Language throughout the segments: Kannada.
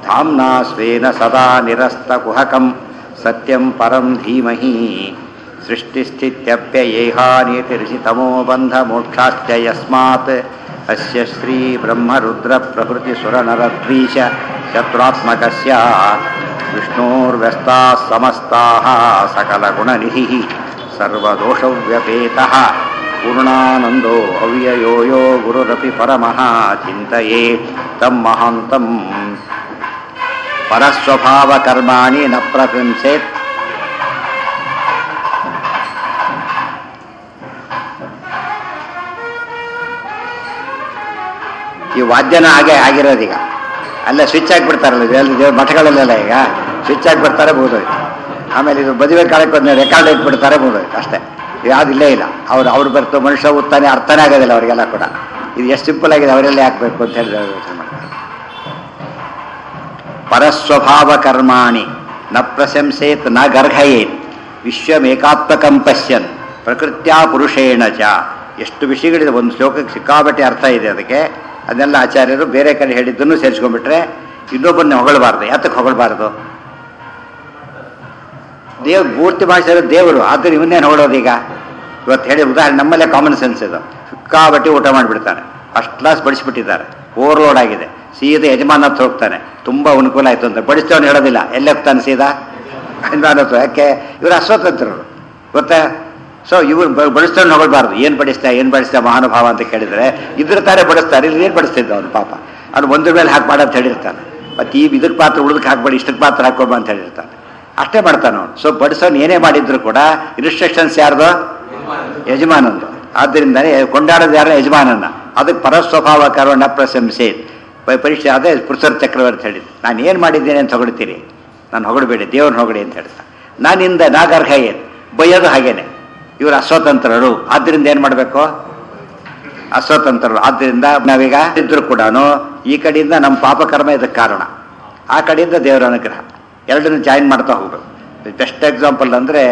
धाम्ना स्वेन सदा निरस्तकुहकं सत्यं परं धीमहि सृष्टिस्थित्यप्ययेहानीतिर्षितमो बन्धमोक्षाश्च यस्मात् अस्य श्रीब्रह्मरुद्रप्रभृतिसुरनरद्वीष शत्रुत्मकस्य विष्णोर्व्यस्ताः समस्ताः सकलगुणनिधिः सर्वदोषव्यपेतः पूर्णानन्दो अव्ययो यो गुरुरपि परमः चिन्तये तं महान्तं परस्वभावकर्माणि न प्रशंसेत् ಈ ವಾದ್ಯನ ಹಾಗೆ ಆಗಿರೋದೀಗ ಅಲ್ಲ ಸ್ವಿಚ್ ಹಾಕ್ಬಿಡ್ತಾರಲ್ಲ ಇದೆಲ್ಲ ದೇವ್ರ ಮಠಗಳಲ್ಲೆಲ್ಲ ಈಗ ಸ್ವಿಚ್ ಹಾಕ್ಬಿಡ್ತಾರೆ ಬೋದೋಯ್ತು ಆಮೇಲೆ ಇದು ಮದುವೆ ಕಾಲಕ್ಕೆ ಒಂದು ರೆಕಾರ್ಡ್ ಇಟ್ಬಿಡ್ತಾರೆ ಬೋದೋಯ್ತು ಅಷ್ಟೇ ಯಾವ್ದು ಇಲ್ಲೇ ಇಲ್ಲ ಅವ್ರು ಅವ್ರು ಬರ್ತು ಮನುಷ್ಯ ಉತ್ತಾನೆ ಅರ್ಥನೇ ಆಗೋದಿಲ್ಲ ಅವರಿಗೆಲ್ಲ ಕೂಡ ಇದು ಎಷ್ಟು ಸಿಂಪಲ್ ಆಗಿದೆ ಅವರೆಲ್ಲ ಹಾಕ್ಬೇಕು ಅಂತ ಹೇಳಿ ಯೋಚನೆ ಮಾಡ್ತಾರೆ ಪರಸ್ವಭಾವ ಕರ್ಮಾಣಿ ನ ಪ್ರಶಂಸೇತ್ ನ ಗರ್ಹಯೇತ್ ವಿಶ್ವಮೇಕಾತ್ಮಕಂ ಪಶ್ಯನ್ ಪ್ರಕೃತ್ಯ ಪುರುಷೇಣ ಚ ಎಷ್ಟು ವಿಷಯಗಳಿದೆ ಒಂದು ಶ್ಲೋಕಕ್ಕೆ ಸಿಕ್ಕಾಬಟ್ಟೆ ಅರ್ಥ ಇದೆ ಅದಕ್ಕೆ ಅದನ್ನೆಲ್ಲ ಆಚಾರ್ಯರು ಬೇರೆ ಕಡೆ ಹೇಳಿದ್ದನ್ನು ಸೇರಿಸ್ಕೊಂಡ್ಬಿಟ್ರೆ ಇನ್ನೊಬ್ಬರನ್ನ ಹೊಗಳಬಾರ್ದು ಯಾತಕ್ಕೆ ಹೊಗಳಬಾರ್ದು ದೇವ್ ಪೂರ್ತಿ ಮಾಡಿಸಿರೋ ದೇವರು ಆದ್ರೆ ಇವನ್ನೇನು ಹೊಗಳೋದೀಗ ಇವತ್ತು ಹೇಳಿ ಉದಾಹರಣೆ ನಮ್ಮಲ್ಲೇ ಕಾಮನ್ ಸೆನ್ಸ್ ಇದು ಸಿಕ್ಕಾಬಟ್ಟೆ ಊಟ ಮಾಡಿಬಿಡ್ತಾನೆ ಫಸ್ಟ್ ಕ್ಲಾಸ್ ಬಡಿಸ್ಬಿಟ್ಟಿದ್ದಾರೆ ಓವರ್ಲೋಡ್ ಆಗಿದೆ ಸೀದಾ ಯಜಮಾನ ಹತ್ರ ಹೋಗ್ತಾನೆ ತುಂಬ ಅನುಕೂಲ ಆಯಿತು ಅಂತ ಬಡಿಸ್ತವನು ಹೇಳೋದಿಲ್ಲ ಎಲ್ಲಿ ಹೋಗ್ತಾನೆ ಸೀದಾ ಯಜಮಾನ ಹತ್ರ ಯಾಕೆ ಇವರು ಅಸ್ವತಂತ್ರರು ಗೊತ್ತಾ ಸೊ ಇವ್ರು ಬಡಿಸ್ತವನು ಹೊಗಳ್ಬಾರ್ದು ಏನು ಬಡಿಸ್ತಾ ಏನು ಬಡಿಸ್ತಾ ಮಹಾನುಭಾವ ಅಂತ ಕೇಳಿದರೆ ಇದ್ರ ತಾರೆ ಬಡಿಸ್ತಾರೆ ಇಲ್ಲಿ ಏನು ಬಡಿಸ್ತಿದ್ದ ಅವನು ಪಾಪ ಅವ್ನು ಒಂದ್ರ ಮೇಲೆ ಹಾಕ್ಬೇಡ ಅಂತ ಹೇಳಿರ್ತಾನೆ ಮತ್ತು ಈ ಇದಕ್ಕೆ ಪಾತ್ರ ಉಳಿದಕ್ಕೆ ಹಾಕ್ಬೇಡಿ ಇಷ್ಟಕ್ಕೆ ಪಾತ್ರ ಹಾಕೋಬ ಅಂತ ಹೇಳಿರ್ತಾನೆ ಅಷ್ಟೇ ಮಾಡ್ತಾನೆ ಅವನು ಸೊ ಬಡಿಸೋನು ಏನೇ ಮಾಡಿದ್ರು ಕೂಡ ಇನ್ಸ್ಟ್ರಕ್ಷನ್ಸ್ ಯಾರ್ದು ಯಜಮಾನಂದು ಆದ್ದರಿಂದನೇ ಕೊಂಡಾಡೋದು ಯಾರು ಯಜಮಾನನ್ನ ಅದಕ್ಕೆ ಪರಸ್ವಭಾವ ಕರ್ವಣ ಪ್ರಶಂಸೆ ಪರೀಕ್ಷೆ ಅದೇ ಪುರುಷರ ಚಕ್ರವರ್ತಿ ಹೇಳಿದ್ದು ನಾನು ಏನು ಮಾಡಿದ್ದೇನೆ ಅಂತ ಹೊಗಳ್ತೀರಿ ನಾನು ಹೊಗಳ್ಬೇಡಿ ದೇವ್ರನ್ನ ಹೊಗಳಿ ಅಂತ ಹೇಳ್ತಾ ನಾನಿಂದ ನಾಗರ್ಹ ಏನು ಬೈಯೋದು ಹಾಗೇನೆ ಇವರು ಅಸ್ವತಂತ್ರರು ಆದ್ದರಿಂದ ಏನು ಮಾಡಬೇಕು ಅಸ್ವತಂತ್ರರು ಆದ್ದರಿಂದ ನಾವೀಗ ಇದ್ರು ಕೂಡ ಈ ಕಡೆಯಿಂದ ನಮ್ಮ ಪಾಪಕರ್ಮ ಇದಕ್ಕೆ ಕಾರಣ ಆ ಕಡೆಯಿಂದ ದೇವರ ಅನುಗ್ರಹ ಎರಡನ್ನು ಜಾಯಿನ್ ಮಾಡ್ತಾ ಹೋಗ್ಬೇಕು ಬೆಸ್ಟ್ ಎಕ್ಸಾಂಪಲ್ ಅಂದರೆ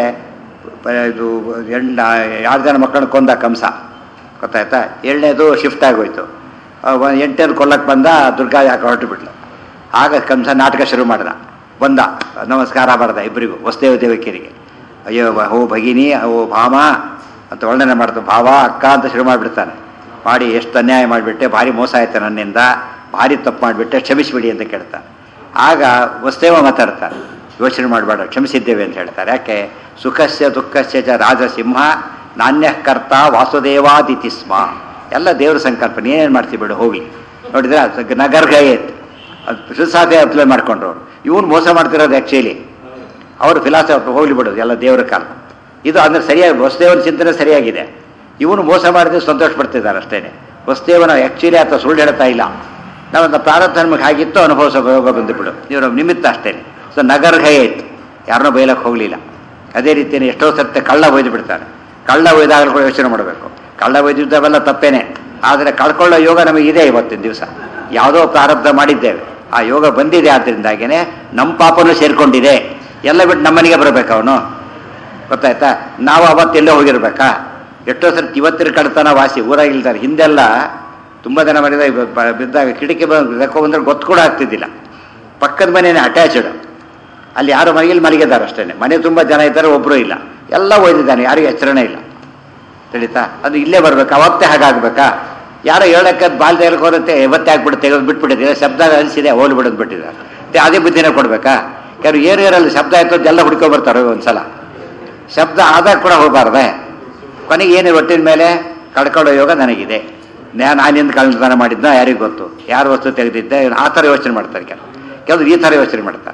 ಇದು ಎಂಡ ಎರಡು ಜನ ಮಕ್ಕಳನ್ನ ಕೊಂದ ಕಂಸ ಗೊತ್ತಾಯ್ತಾ ಏಳನೇದು ಶಿಫ್ಟ್ ಆಗೋಯ್ತು ಎಂಟನೇದು ಕೊಲ್ಲಕ್ಕೆ ಬಂದ ದುರ್ಗಾ ಯಾಕೆ ಹೊರಟು ಬಿಟ್ಲು ಆಗ ಕಂಸ ನಾಟಕ ಶುರು ಮಾಡ್ದ ಬಂದ ನಮಸ್ಕಾರ ಮಾಡ್ದ ಇಬ್ಬರಿಗೂ ವಸುದೇವ ದೇವಕಿಯರಿಗೆ ಅಯ್ಯೋ ಓ ಭಗಿನಿ ಓ ಭಾಮ ಅಂತ ವರ್ಣನೆ ಮಾಡ್ತು ಭಾವ ಅಕ್ಕ ಅಂತ ಶುರು ಮಾಡಿಬಿಡ್ತಾನೆ ಮಾಡಿ ಎಷ್ಟು ಅನ್ಯಾಯ ಮಾಡಿಬಿಟ್ಟೆ ಭಾರಿ ಮೋಸ ಆಯ್ತು ನನ್ನಿಂದ ಭಾರಿ ತಪ್ಪು ಮಾಡಿಬಿಟ್ಟೆ ಕ್ಷಮಿಸಿಬಿಡಿ ಅಂತ ಕೇಳ್ತಾನೆ ಆಗ ವಸುದೇವ ಮಾತಾಡ್ತಾನೆ ಯೋಚನೆ ಮಾಡಬೇಡ ಕ್ಷಮಿಸಿದ್ದೇವೆ ಅಂತ ಹೇಳ್ತಾರೆ ಯಾಕೆ ಸುಖಸ್ಯ ದುಃಖಸ್ಯ ಚ ರಾಜಸಿಂಹ ನಾಣ್ಯಕರ್ತ ವಾಸುದೇವಾದಿತಿ ಸ್ಮ ಎಲ್ಲ ದೇವ್ರ ಸಂಕಲ್ಪ ನೀನೇನು ಮಾಡ್ತೀವಿ ಬಿಡು ಹೋಗಿ ನೋಡಿದ್ರೆ ನಗರ್ಗಯೇತ್ ಅದು ಫಿಲಸಾಫಿ ಅಪ್ಲೈ ಮಾಡ್ಕೊಂಡ್ರು ಅವರು ಇವನು ಮೋಸ ಮಾಡ್ತಿರೋದು ಆ್ಯಕ್ಚುಲಿ ಅವರು ಫಿಲಾಸಫಿ ಹೋಗ್ಲಿ ಬಿಡೋದು ಎಲ್ಲ ದೇವರ ಕಾಲ ಇದು ಅಂದರೆ ಸರಿಯಾಗಿ ವಸುದೇವನ ಚಿಂತನೆ ಸರಿಯಾಗಿದೆ ಇವನು ಮೋಸ ಮಾಡಿದ್ರೆ ಸಂತೋಷ ಪಡ್ತಿದ್ದಾರೆ ಅಷ್ಟೇ ವಸುದೇವನ ಆ್ಯಕ್ಚುಲಿ ಆತ ಸುಳ್ಳು ಹೇಳ್ತಾ ಇಲ್ಲ ನಾವೊಂದು ಪ್ರಾರಬ್ಧ ನಮಗೆ ಹಾಗಿತ್ತು ಅನುಭವಿಸೋ ಯೋಗ ಬಂದುಬಿಡು ಇವರು ನಿಮಿತ್ತ ಅಷ್ಟೇ ಸೊ ನಗರ್ಗಯೇತ್ ಯಾರನ್ನೂ ಬೈಲಕ್ಕೆ ಹೋಗಲಿಲ್ಲ ಅದೇ ರೀತಿಯೇ ಎಷ್ಟೋ ಸರ್ತೆ ಕಳ್ಳ ಒಯ್ದು ಬಿಡ್ತಾನೆ ಕಳ್ಳ ಒಯ್ದಾಗಲೂ ಕೂಡ ಯೋಚನೆ ಮಾಡಬೇಕು ಕಳ್ಳ ಒಯ್ದಿದ್ದವೆಲ್ಲ ತಪ್ಪೇನೆ ಆದರೆ ಕಳ್ಕೊಳ್ಳೋ ಯೋಗ ನಮಗೆ ಇದೆ ಇವತ್ತಿನ ದಿವಸ ಯಾವುದೋ ಪ್ರಾರಬ್ಧ ಮಾಡಿದ್ದೇವೆ ಆ ಯೋಗ ಬಂದಿದೆ ಆದ್ದರಿಂದಾಗೇನೆ ನಮ್ಮ ಪಾಪನೂ ಸೇರಿಕೊಂಡಿದೆ ಎಲ್ಲ ಬಿಟ್ಟು ನಮ್ಮನೆಗೆ ಬರಬೇಕು ಅವನು ಗೊತ್ತಾಯ್ತಾ ನಾವು ಅವತ್ತೆಲ್ಲೋ ಹೋಗಿರ್ಬೇಕಾ ಎಷ್ಟೋ ಸರ್ತಿ ಇವತ್ತಿನ ಕಡ್ತನ ವಾಸಿ ಊರಾಗಿಲ್ತಾರೆ ಹಿಂದೆಲ್ಲ ತುಂಬ ಜನ ಮಾಡಿದ ಬಿದ್ದಾಗ ಕಿಟಕಿ ಬಂದು ಬಂದ್ರೆ ಗೊತ್ತು ಕೂಡ ಆಗ್ತಿದ್ದಿಲ್ಲ ಪಕ್ಕದ ಮನೆಯೇ ಅಟ್ಯಾಚ್ಡ್ ಅಲ್ಲಿ ಯಾರು ಮನೆಯಲ್ಲಿ ಮಲಗಿದ್ದಾರೆ ಅಷ್ಟೇ ಮನೆ ತುಂಬ ಜನ ಇದ್ದಾರೆ ಒಬ್ಬರು ಇಲ್ಲ ಎಲ್ಲ ಓದಿದ್ದಾನೆ ಯಾರಿಗೂ ಎಚ್ಚರಣೆ ಇಲ್ಲ ತಿಳಿತಾ ಅದು ಇಲ್ಲೇ ಬರ್ಬೇಕು ಅವತ್ತೇ ಹಾಗಾಗ್ಬೇಕಾ ಯಾರೋ ಹೇಳಕ್ಕೆ ಬಾಲ್ದ ಹೇಳಕ್ಕೆ ಹೋದಂತೆ ಇವತ್ತೇ ಆಗ್ಬಿಟ್ಟು ತೆಗೆದು ಬಿಟ್ಬಿಟ್ಟಿದೆ ಶಬ್ದ ಅನಿಸಿದೆ ಹೋಗ್ಲಿ ಬಿಡೋದು ಬಿಟ್ಟಿದ್ದಾರೆ ಅದೇ ಬುದ್ಧಿನೇ ಕೊಡ್ಬೇಕಾ ಯಾರು ಏರು ಏರಲ್ಲಿ ಶಬ್ದ ಆಯ್ತು ಎಲ್ಲ ಹುಡ್ಕೊ ಬರ್ತಾರೆ ಒಂದ್ಸಲ ಶಬ್ದ ಆದಾಗ ಕೂಡ ಹೋಗಬಾರ್ದೆ ಕೊನೆಗೆ ಏನು ಒಟ್ಟಿನ ಮೇಲೆ ಕಳ್ಕೊಳ್ಳೋ ಯೋಗ ನನಗಿದೆ ನಾನು ನಾನಿಂದ ಕಳ್ತನ ಮಾಡಿದ್ನ ಯಾರಿಗೂ ಗೊತ್ತು ಯಾರು ವಸ್ತು ತೆಗೆದಿದ್ದೆ ಆ ಥರ ಯೋಚನೆ ಮಾಡ್ತಾರೆ ಕೆಲವು ಕೆಲವರು ಈ ಥರ ಯೋಚನೆ ಮಾಡ್ತಾರೆ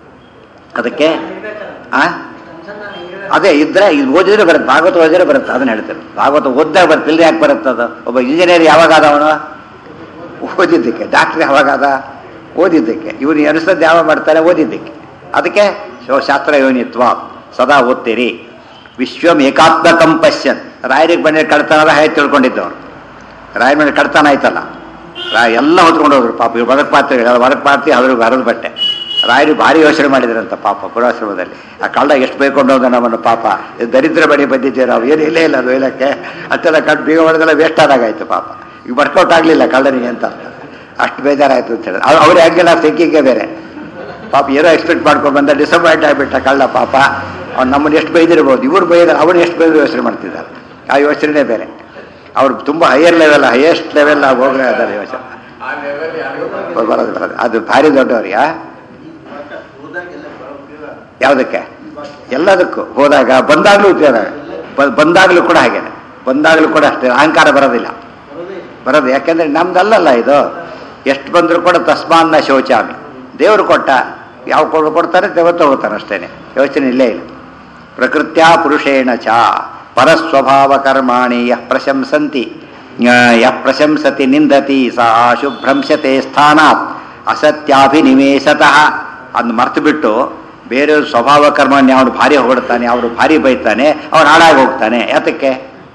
ಅದಕ್ಕೆ ಆ ಅದೇ ಇದ್ರೆ ಇದು ಓದಿದ್ರೆ ಬರುತ್ತೆ ಭಾಗವತ ಓದಿದ್ರೆ ಬರುತ್ತೆ ಅದನ್ನ ಹೇಳ್ತಾರೆ ಭಾಗವತ ಓದ್ದಾಗ ಬರುತ್ತೆ ಇಲ್ಲದೆ ಯಾಕೆ ಬರುತ್ತೆ ಅದು ಒಬ್ಬ ಇಂಜಿನಿಯರ್ ಯಾವಾಗ ಆದ ಅವನು ಓದಿದ್ದಕ್ಕೆ ಡಾಕ್ಟ್ರ್ ಯಾವಾಗಾದ ಓದಿದ್ದಕ್ಕೆ ಇವನು ಅನಿಸ್ತದ್ದು ಯಾವ ಮಾಡ್ತಾರೆ ಓದಿದ್ದಕ್ಕೆ ಅದಕ್ಕೆ ಶಾಸ್ತ್ರ ಯೋನಿತ್ವ ಸದಾ ಓದ್ತೀರಿ ವಿಶ್ವಂ ಏಕಾತ್ಮಕಂ ಪಶ್ಯನ್ ರಾಯರಿಗೆ ಬಂದ ಕಳ್ತನ ಹೇಗೆ ತಿಳ್ಕೊಂಡಿದ್ದವರು ರಾಯರ ಮೇಲೆ ಕಳ್ತನ ಆಯ್ತಲ್ಲ ರಾಯ ಎಲ್ಲ ಹೊತ್ಕೊಂಡು ಹೋದ್ರು ಪಾಪ ಇವ್ರು ಬದಕ್ ಪಾತ್ರೆ ಬದಕ್ ಪಾತ್ರೆ ಅವ್ರಿಗೆ ಬರದ ಬಟ್ಟೆ ರಾಯರು ಭಾರಿ ಯೋಚನೆ ಮಾಡಿದ್ರಂತ ಪಾಪ ಪುರಾಶ್ರಮದಲ್ಲಿ ಆ ಕಳ್ಳ ಎಷ್ಟು ಬೈಕೊಂಡು ಹೋದ ನಮ್ಮನ್ನು ಪಾಪ ಇದು ದರಿದ್ರ ಬಡಿ ಬಂದಿದ್ದೇವೆ ನಾವು ಏನು ಇಲ್ಲೇ ಇಲ್ಲ ಅದು ಹೇಳಕ್ಕೆ ಅಷ್ಟೆಲ್ಲ ಕಟ್ ಬೀಗ ಹೊಡೆದೆಲ್ಲ ವೇಸ್ಟ್ ಆದಾಗಾಯ್ತು ಪಾಪ ಈಗ ವರ್ಕೌಟ್ ಆಗಲಿಲ್ಲ ಕಳ್ಳನಿಗೆ ಅಂತ ಅಷ್ಟು ಬೇಜಾರಾಯ್ತು ಅಂತ ಹೇಳಿ ಅವ್ರು ಹಂಗೆಲ್ಲ ಥಿಂಕಿಂಗೇ ಬೇರೆ ಪಾಪ ಏನೋ ಎಕ್ಸ್ಪೆಕ್ಟ್ ಮಾಡ್ಕೊಂಡು ಬಂದ ಡಿಸಪಾಯಿಂಟ್ ಆಗಿಬಿಟ್ಟ ಕಳ್ಳ ಪಾಪ ಅವ್ನು ನಮ್ಮನ್ನು ಎಷ್ಟು ಬೈದಿರ್ಬೋದು ಇವ್ರು ಬೈದ್ರೆ ಅವನು ಎಷ್ಟು ಬೈದ್ರು ಯೋಚನೆ ಮಾಡ್ತಿದ್ದಾರೆ ಆ ಯೋಚನೆ ಬೇರೆ ಅವ್ರು ತುಂಬ ಹೈಯರ್ ಲೆವೆಲ್ ಹೈಯೆಸ್ಟ್ ಲೆವೆಲ್ ಹೋಗೇ ಅದಾರೆ ಯೋಚನೆ ಬರೋದು ಬರೋದು ಅದು ಭಾರಿ ದೊಡ್ಡವ್ರಿಗೆ ಯಾವುದಕ್ಕೆ ಎಲ್ಲದಕ್ಕೂ ಹೋದಾಗ ಬಂದಾಗಲೂ ಉದ್ಯೋಗ ಬ- ಬಂದಾಗಲೂ ಕೂಡ ಹಾಗೆ ಬಂದಾಗಲೂ ಕೂಡ ಅಷ್ಟೇ ಅಹಂಕಾರ ಬರೋದಿಲ್ಲ ಬರೋದು ಯಾಕೆಂದ್ರೆ ನಮ್ದಲ್ಲಲ್ಲ ಇದು ಎಷ್ಟು ಬಂದರೂ ಕೂಡ ತಸ್ಮಾನ್ನ ಶೌಚಾಮಿ ದೇವರು ಕೊಟ್ಟ ಯಾವ ಕೊಡು ಕೊಡ್ತಾರೆ ದೇವರು ತಗೋತಾನೆ ಅಷ್ಟೇನೆ ಯೋಚನೆ ಇಲ್ಲೇ ಇಲ್ಲ ಪ್ರಕೃತ್ಯ ಪುರುಷೇಣ ಚ ಪರಸ್ವಭಾವ ಕರ್ಮಾಣಿ ಯಃ ಪ್ರಶಂಸಂತಿ ಆ, ಯಃ ಪ್ರಶಂಸತಿ ನಿಂದತಿ ಸಾ ಶುಭ್ರಂಶತೆ ಸ್ಥಾನಾತ್ ಅಸತ್ಯಾಭಿನಿವೇಶತಃ ಅದ್ ಮರ್ತು ಬಿಟ್ಟು ಬೇರೆ ಸ್ವಭಾವ ಕರ್ಮವನ್ನು ಅವನು ಭಾರಿ ಹೊಗಡ್ತಾನೆ ಅವನು ಭಾರಿ ಬೈತಾನೆ ಅವನು ಹಾಳಾಗಿ ಹೋಗ್ತಾನೆ ಯಾತಕ್ಕೆ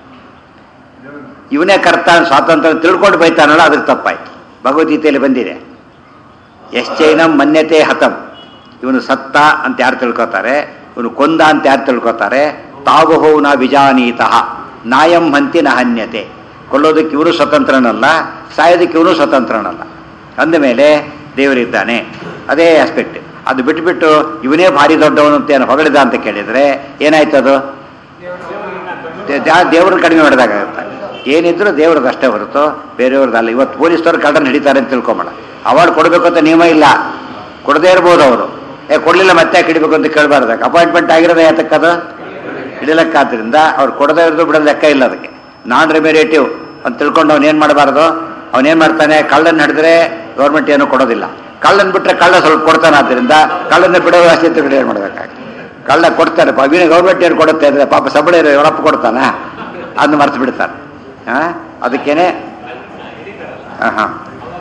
ಇವನೇ ಕರ್ತ ಸ್ವಾತಂತ್ರ್ಯ ತಿಳ್ಕೊಂಡು ಬೈತಾನಲ್ಲ ಅದಕ್ಕೆ ತಪ್ಪಾಯ್ತು ಭಗವದ್ಗೀತೆಯಲ್ಲಿ ಬಂದಿದೆ ಎಶ್ಚೈನಂ ಮನ್ಯತೆ ಹತಂ ಇವನು ಸತ್ತ ಅಂತ ಯಾರು ತಿಳ್ಕೊತಾರೆ ಇವನು ಕೊಂದ ಅಂತ ಯಾರು ತಿಳ್ಕೊತಾರೆ ತಾವು ಹೋ ನ ವಿಜಾನೀತಃ ನಾಯಂ ಹಂತಿ ನ ಹನ್ಯತೆ ಕೊಲ್ಲೋದಕ್ಕೆ ಇವನು ಸ್ವತಂತ್ರನಲ್ಲ ಸಾಯೋದಕ್ಕೆ ಇವನು ಸ್ವತಂತ್ರನಲ್ಲ ಅಂದಮೇಲೆ ದೇವರಿದ್ದಾನೆ ಅದೇ ಆಸ್ಪೆಕ್ಟ್ ಅದು ಬಿಟ್ಬಿಟ್ಟು ಇವನೇ ಭಾರಿ ದೊಡ್ಡವನು ಅಂತ ಏನು ಹೊಗಳಿದ ಅಂತ ಕೇಳಿದರೆ ಏನಾಯ್ತು ಅದು ದೇವ್ರನ್ನ ಕಡಿಮೆ ಮಾಡಿದಾಗುತ್ತೆ ಏನಿದ್ರು ದೇವ್ರದ್ದು ಅಷ್ಟೇ ಹೊರತು ಬೇರೆಯವ್ರದ್ದಲ್ಲ ಇವತ್ತು ಪೊಲೀಸ್ನವ್ರು ಕಳ್ಳನ ಹಿಡಿತಾರೆ ಅಂತ ತಿಳ್ಕೊಂಬೇಡ ಅವಾರ್ಡ್ ಕೊಡಬೇಕು ಅಂತ ನಿಯಮ ಇಲ್ಲ ಕೊಡದೇ ಇರ್ಬೋದು ಅವರು ಏ ಕೊಡಲಿಲ್ಲ ಮತ್ತೆ ಯಾಕೆ ಹಿಡಿಬೇಕು ಅಂತ ಕೇಳಬಾರ್ದು ಅಪಾಯಿಂಟ್ಮೆಂಟ್ ಆಗಿರೋದೇ ಯಾತಕ್ಕದು ಹಿಡಿಲಕ್ಕಾದ್ರಿಂದ ಅವ್ರು ಕೊಡದೇ ಇರೋದು ಬಿಡೋದು ಲೆಕ್ಕ ಇಲ್ಲ ಅದಕ್ಕೆ ನಾನ್ ರೆಮ್ಯುರೇಟಿವ್ ಅಂತ ತಿಳ್ಕೊಂಡು ಅವನೇನು ಮಾಡಬಾರ್ದು ಅವನೇನು ಮಾಡ್ತಾನೆ ಕಳ್ಳನ ಹಿಡಿದ್ರೆ ಗೌರ್ಮೆಂಟ್ ಏನೂ ಕೊಡೋದಿಲ್ಲ ಕಳ್ಳನ್ ಬಿಟ್ರೆ ಕಳ್ಳ ಸ್ವಲ್ಪ ಕೊಡ್ತಾನೆ ಆದ್ದರಿಂದ ಕಳ್ಳನ್ನ ಬಿಡೋ ಅಷ್ಟೇ ಏನು ಮಾಡಬೇಕಾಗಿ ಕಳ್ಳ ಕೊಡ್ತಾರೆ ಅವಿನ ಗೌರ್ಮೆಂಟ್ ಏನು ಕೊಡುತ್ತೆ ಅಂದರೆ ಪಾಪ ಸಬಳ ಇವರಪ್ಪ ಕೊಡ್ತಾನ ಅದನ್ನ ಮರ್ತು ಬಿಡ್ತಾರೆ ಹಾಂ ಅದಕ್ಕೇನೆ ಹಾಂ ಹಾಂ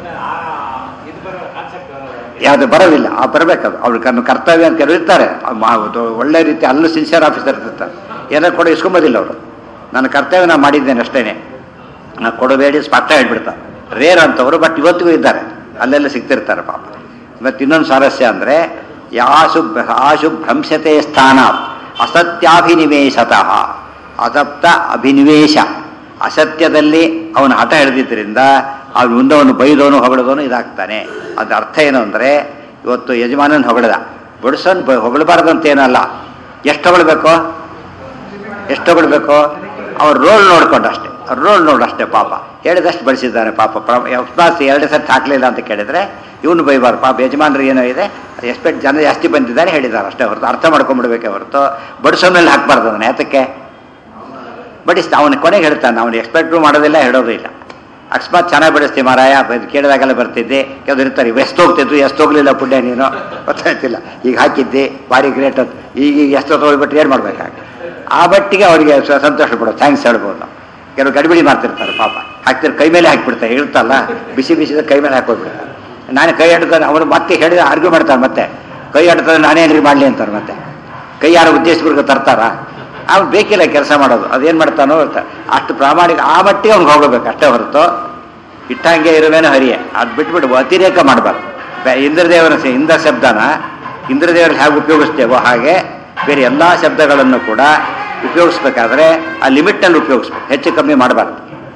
ಯಾವುದು ಬರೋದಿಲ್ಲ ಆ ಬರಬೇಕದು ಅವ್ರ ಕರ್ಮ ಕರ್ತವ್ಯ ಅಂತ ಕೆಲವು ಇರ್ತಾರೆ ಆ ಮಾ- ಅದು ಒಳ್ಳೆ ರೀತಿ ಅಲ್ಲೂ ಸಿನ್ಸಿಯರ್ ಆಫೀಸರ್ ಇರ್ತಾರೆ ಏನಾರು ಕೊಡ ಇಸ್ಕೊಂಬೋದಿಲ್ಲ ಅವರು ನನ್ನ ಕರ್ತವ್ಯ ನಾನು ಮಾಡಿದ್ದೇನೆ ಅಷ್ಟೇನೆ ನಾ ಕೊಡಬೇಡಿ ಸ್ಪಷ್ಟ ಹೇಳ್ಬಿಡ್ತಾರೆ ರೇರ್ ಅಂತವರು ಬಟ್ ಇವತ್ತಿಗೂ ಇದ್ದಾರೆ ಅಲ್ಲೆಲ್ಲ ಸಿಗ್ತಿರ್ತಾರೆ ಪಾಪ ಮತ್ತು ಇನ್ನೊಂದು ಸ್ವಾರಸ್ಯ ಅಂದರೆ ಯಾಸು ಆಶು ಭ್ರಂಶತೆ ಸ್ಥಾನ ಅಸತ್ಯಾಭಿನಿವೇಶತಃ ಅಸಪ್ತ ಅಭಿನಿವೇಶ ಅಸತ್ಯದಲ್ಲಿ ಅವನು ಹಠ ಹಿಡಿದಿದ್ದರಿಂದ ಅವನು ಮುಂದವನು ಬೈದವನು ಹೊಗಳದವನು ಇದಾಗ್ತಾನೆ ಅದ್ರ ಅರ್ಥ ಏನು ಅಂದರೆ ಇವತ್ತು ಯಜಮಾನನ ಹೊಗಳದ ಬಡಿಸೋನ್ ಹೊಗಳಬಾರ್ದಂತ ಏನಲ್ಲ ಎಷ್ಟು ಹೊಗಳಬೇಕು ಎಷ್ಟು ಹೊಗಳಬೇಕು ಅವ್ರ ರೋಲ್ ನೋಡ್ಕೊಂಡು ಅಷ್ಟೇ ಅವ್ರ ರೋಲ್ ನೋಡು ಅಷ್ಟೇ ಪಾಪ ಹೇಳಿದಷ್ಟು ಬಡಿಸಿದ್ದಾನೆ ಪಾಪ ಅಕಸ್ಮಾತ್ ಎರಡು ಸರ್ತಿ ಹಾಕ್ಲಿಲ್ಲ ಅಂತ ಕೇಳಿದ್ರೆ ಇವನು ಬೈಬಾರ್ದು ಪಾಪ ಯಜಮಾನ್ರು ಏನೋ ಇದೆ ಎಕ್ಸ್ಪೆಕ್ಟ್ ಜನ ಜಾಸ್ತಿ ಬಂದಿದ್ದಾರೆ ಹೇಳಿದ್ದಾರೆ ಅಷ್ಟೇ ಹೊರತು ಅರ್ಥ ಮಾಡ್ಕೊಂಡ್ಬಿಡ್ಬೇಕೆ ಹೊರತು ಬಡಿಸೋ ಮೇಲೆ ಹಾಕ್ಬಾರ್ದು ಅದನ್ನ ಯಾತಕ್ಕೆ ಬಡಿಸ್ತಾ ಅವನ ಕೊನೆಗೆ ಹೇಳ್ತಾನೆ ಅವನು ಎಕ್ಸ್ಪೆಕ್ಟು ಮಾಡೋದಿಲ್ಲ ಹೇಳೋದು ಇಲ್ಲ ಅಕಸ್ಮಾತ್ ಚೆನ್ನಾಗಿ ಬಡಿಸ್ತೀವಿ ಮಾರಾಯ ಬ- ಕೇಳಿದಾಗೆಲ್ಲ ಬರ್ತಿದ್ದೆ ಕೆಲವ್ರು ಇರ್ತಾರೆ ಎಷ್ಟು ಹೋಗ್ತಿದ್ದು ಎಷ್ಟು ಹೋಗ್ಲಿಲ್ಲ ಪುಣ್ಯ ನೀನು ಗೊತ್ತಾಯ್ತಿಲ್ಲ ಈಗ ಹಾಕಿದ್ದೆ ಭಾರಿ ಗ್ರೇಟ್ ಅಂತ ಈಗ ಈಗ ಎಷ್ಟು ತೊಗೊಳ್ಬಿಟ್ಟು ಏನು ಮಾಡ್ಬೇಕಾಗ ಆ ಬಟ್ಟಿಗೆ ಅವರಿಗೆ ಸ- ಸಂತೋಷ ಪಡೋ ಥ್ಯಾಂಕ್ಸ್ ಹೇಳ್ಬೋದು ನಾವು ಕೆಲವು ಗಡಿಬಿಡಿ ಮಾಡ್ತಿರ್ತಾರೆ ಪಾಪ ಹಾಕ್ತಿರ್ ಕೈ ಮೇಲೆ ಹಾಕಿಬಿಡ್ತಾರೆ ಹೇಳ್ತಲ್ಲ ಬಿಸಿ ಬಿಸಿದ ಕೈ ಮೇಲೆ ಹಾಕೋಗ್ಬಿಡ್ತಾರೆ ನಾನು ಕೈ ಹಿಡ್ಕೊಂಡು ಅವನು ಮತ್ತೆ ಹೇಳಿದ ಆರ್ಗ್ಯೂ ಮಾಡ್ತಾರೆ ಮತ್ತೆ ಕೈ ಹಿಡ್ತಾರೆ ನಾನೇನ್ರಿ ಮಾಡಲಿ ಅಂತಾರೆ ಮತ್ತೆ ಕೈ ಯಾರು ಉದ್ದೇಶಪೂರ್ವಕ ತರ್ತಾರ ಅವ್ನು ಬೇಕಿಲ್ಲ ಕೆಲಸ ಮಾಡೋದು ಅದೇನು ಮಾಡ್ತಾನೋ ಅಂತ ಅಷ್ಟು ಪ್ರಾಮಾಣಿಕ ಆ ಮಟ್ಟಿಗೆ ಅವ್ನಿಗೆ ಹೋಗಬೇಕು ಅಷ್ಟೇ ಹೊರತು ಇಟ್ಟಂಗೆ ಇರುವೇನೋ ಹರಿಯೇ ಅದು ಬಿಟ್ಬಿಟ್ಟು ಅತಿರೇಕ ಮಾಡಬಾರ್ದು ಬೆ- ಇಂದ್ರದೇವರ ಸ- ಇಂದ್ರ ಶಬ್ದನ ಇಂದ್ರದೇವರಲ್ಲಿ ಹೇಗೆ ಉಪಯೋಗಿಸ್ತೇವೋ ಹಾಗೆ ಬೇರೆ ಎಲ್ಲ ಶಬ್ದಗಳನ್ನು ಕೂಡ ಉಪಯೋಗಿಸ್ಬೇಕಾದ್ರೆ ಆ ಲಿಮಿಟ್ನಲ್ಲಿ ಉಪಯೋಗಿಸ್ಬೇಕು ಹೆಚ್ಚು ಕಮ್ಮಿ ಮಾಡಬಾರ್ದು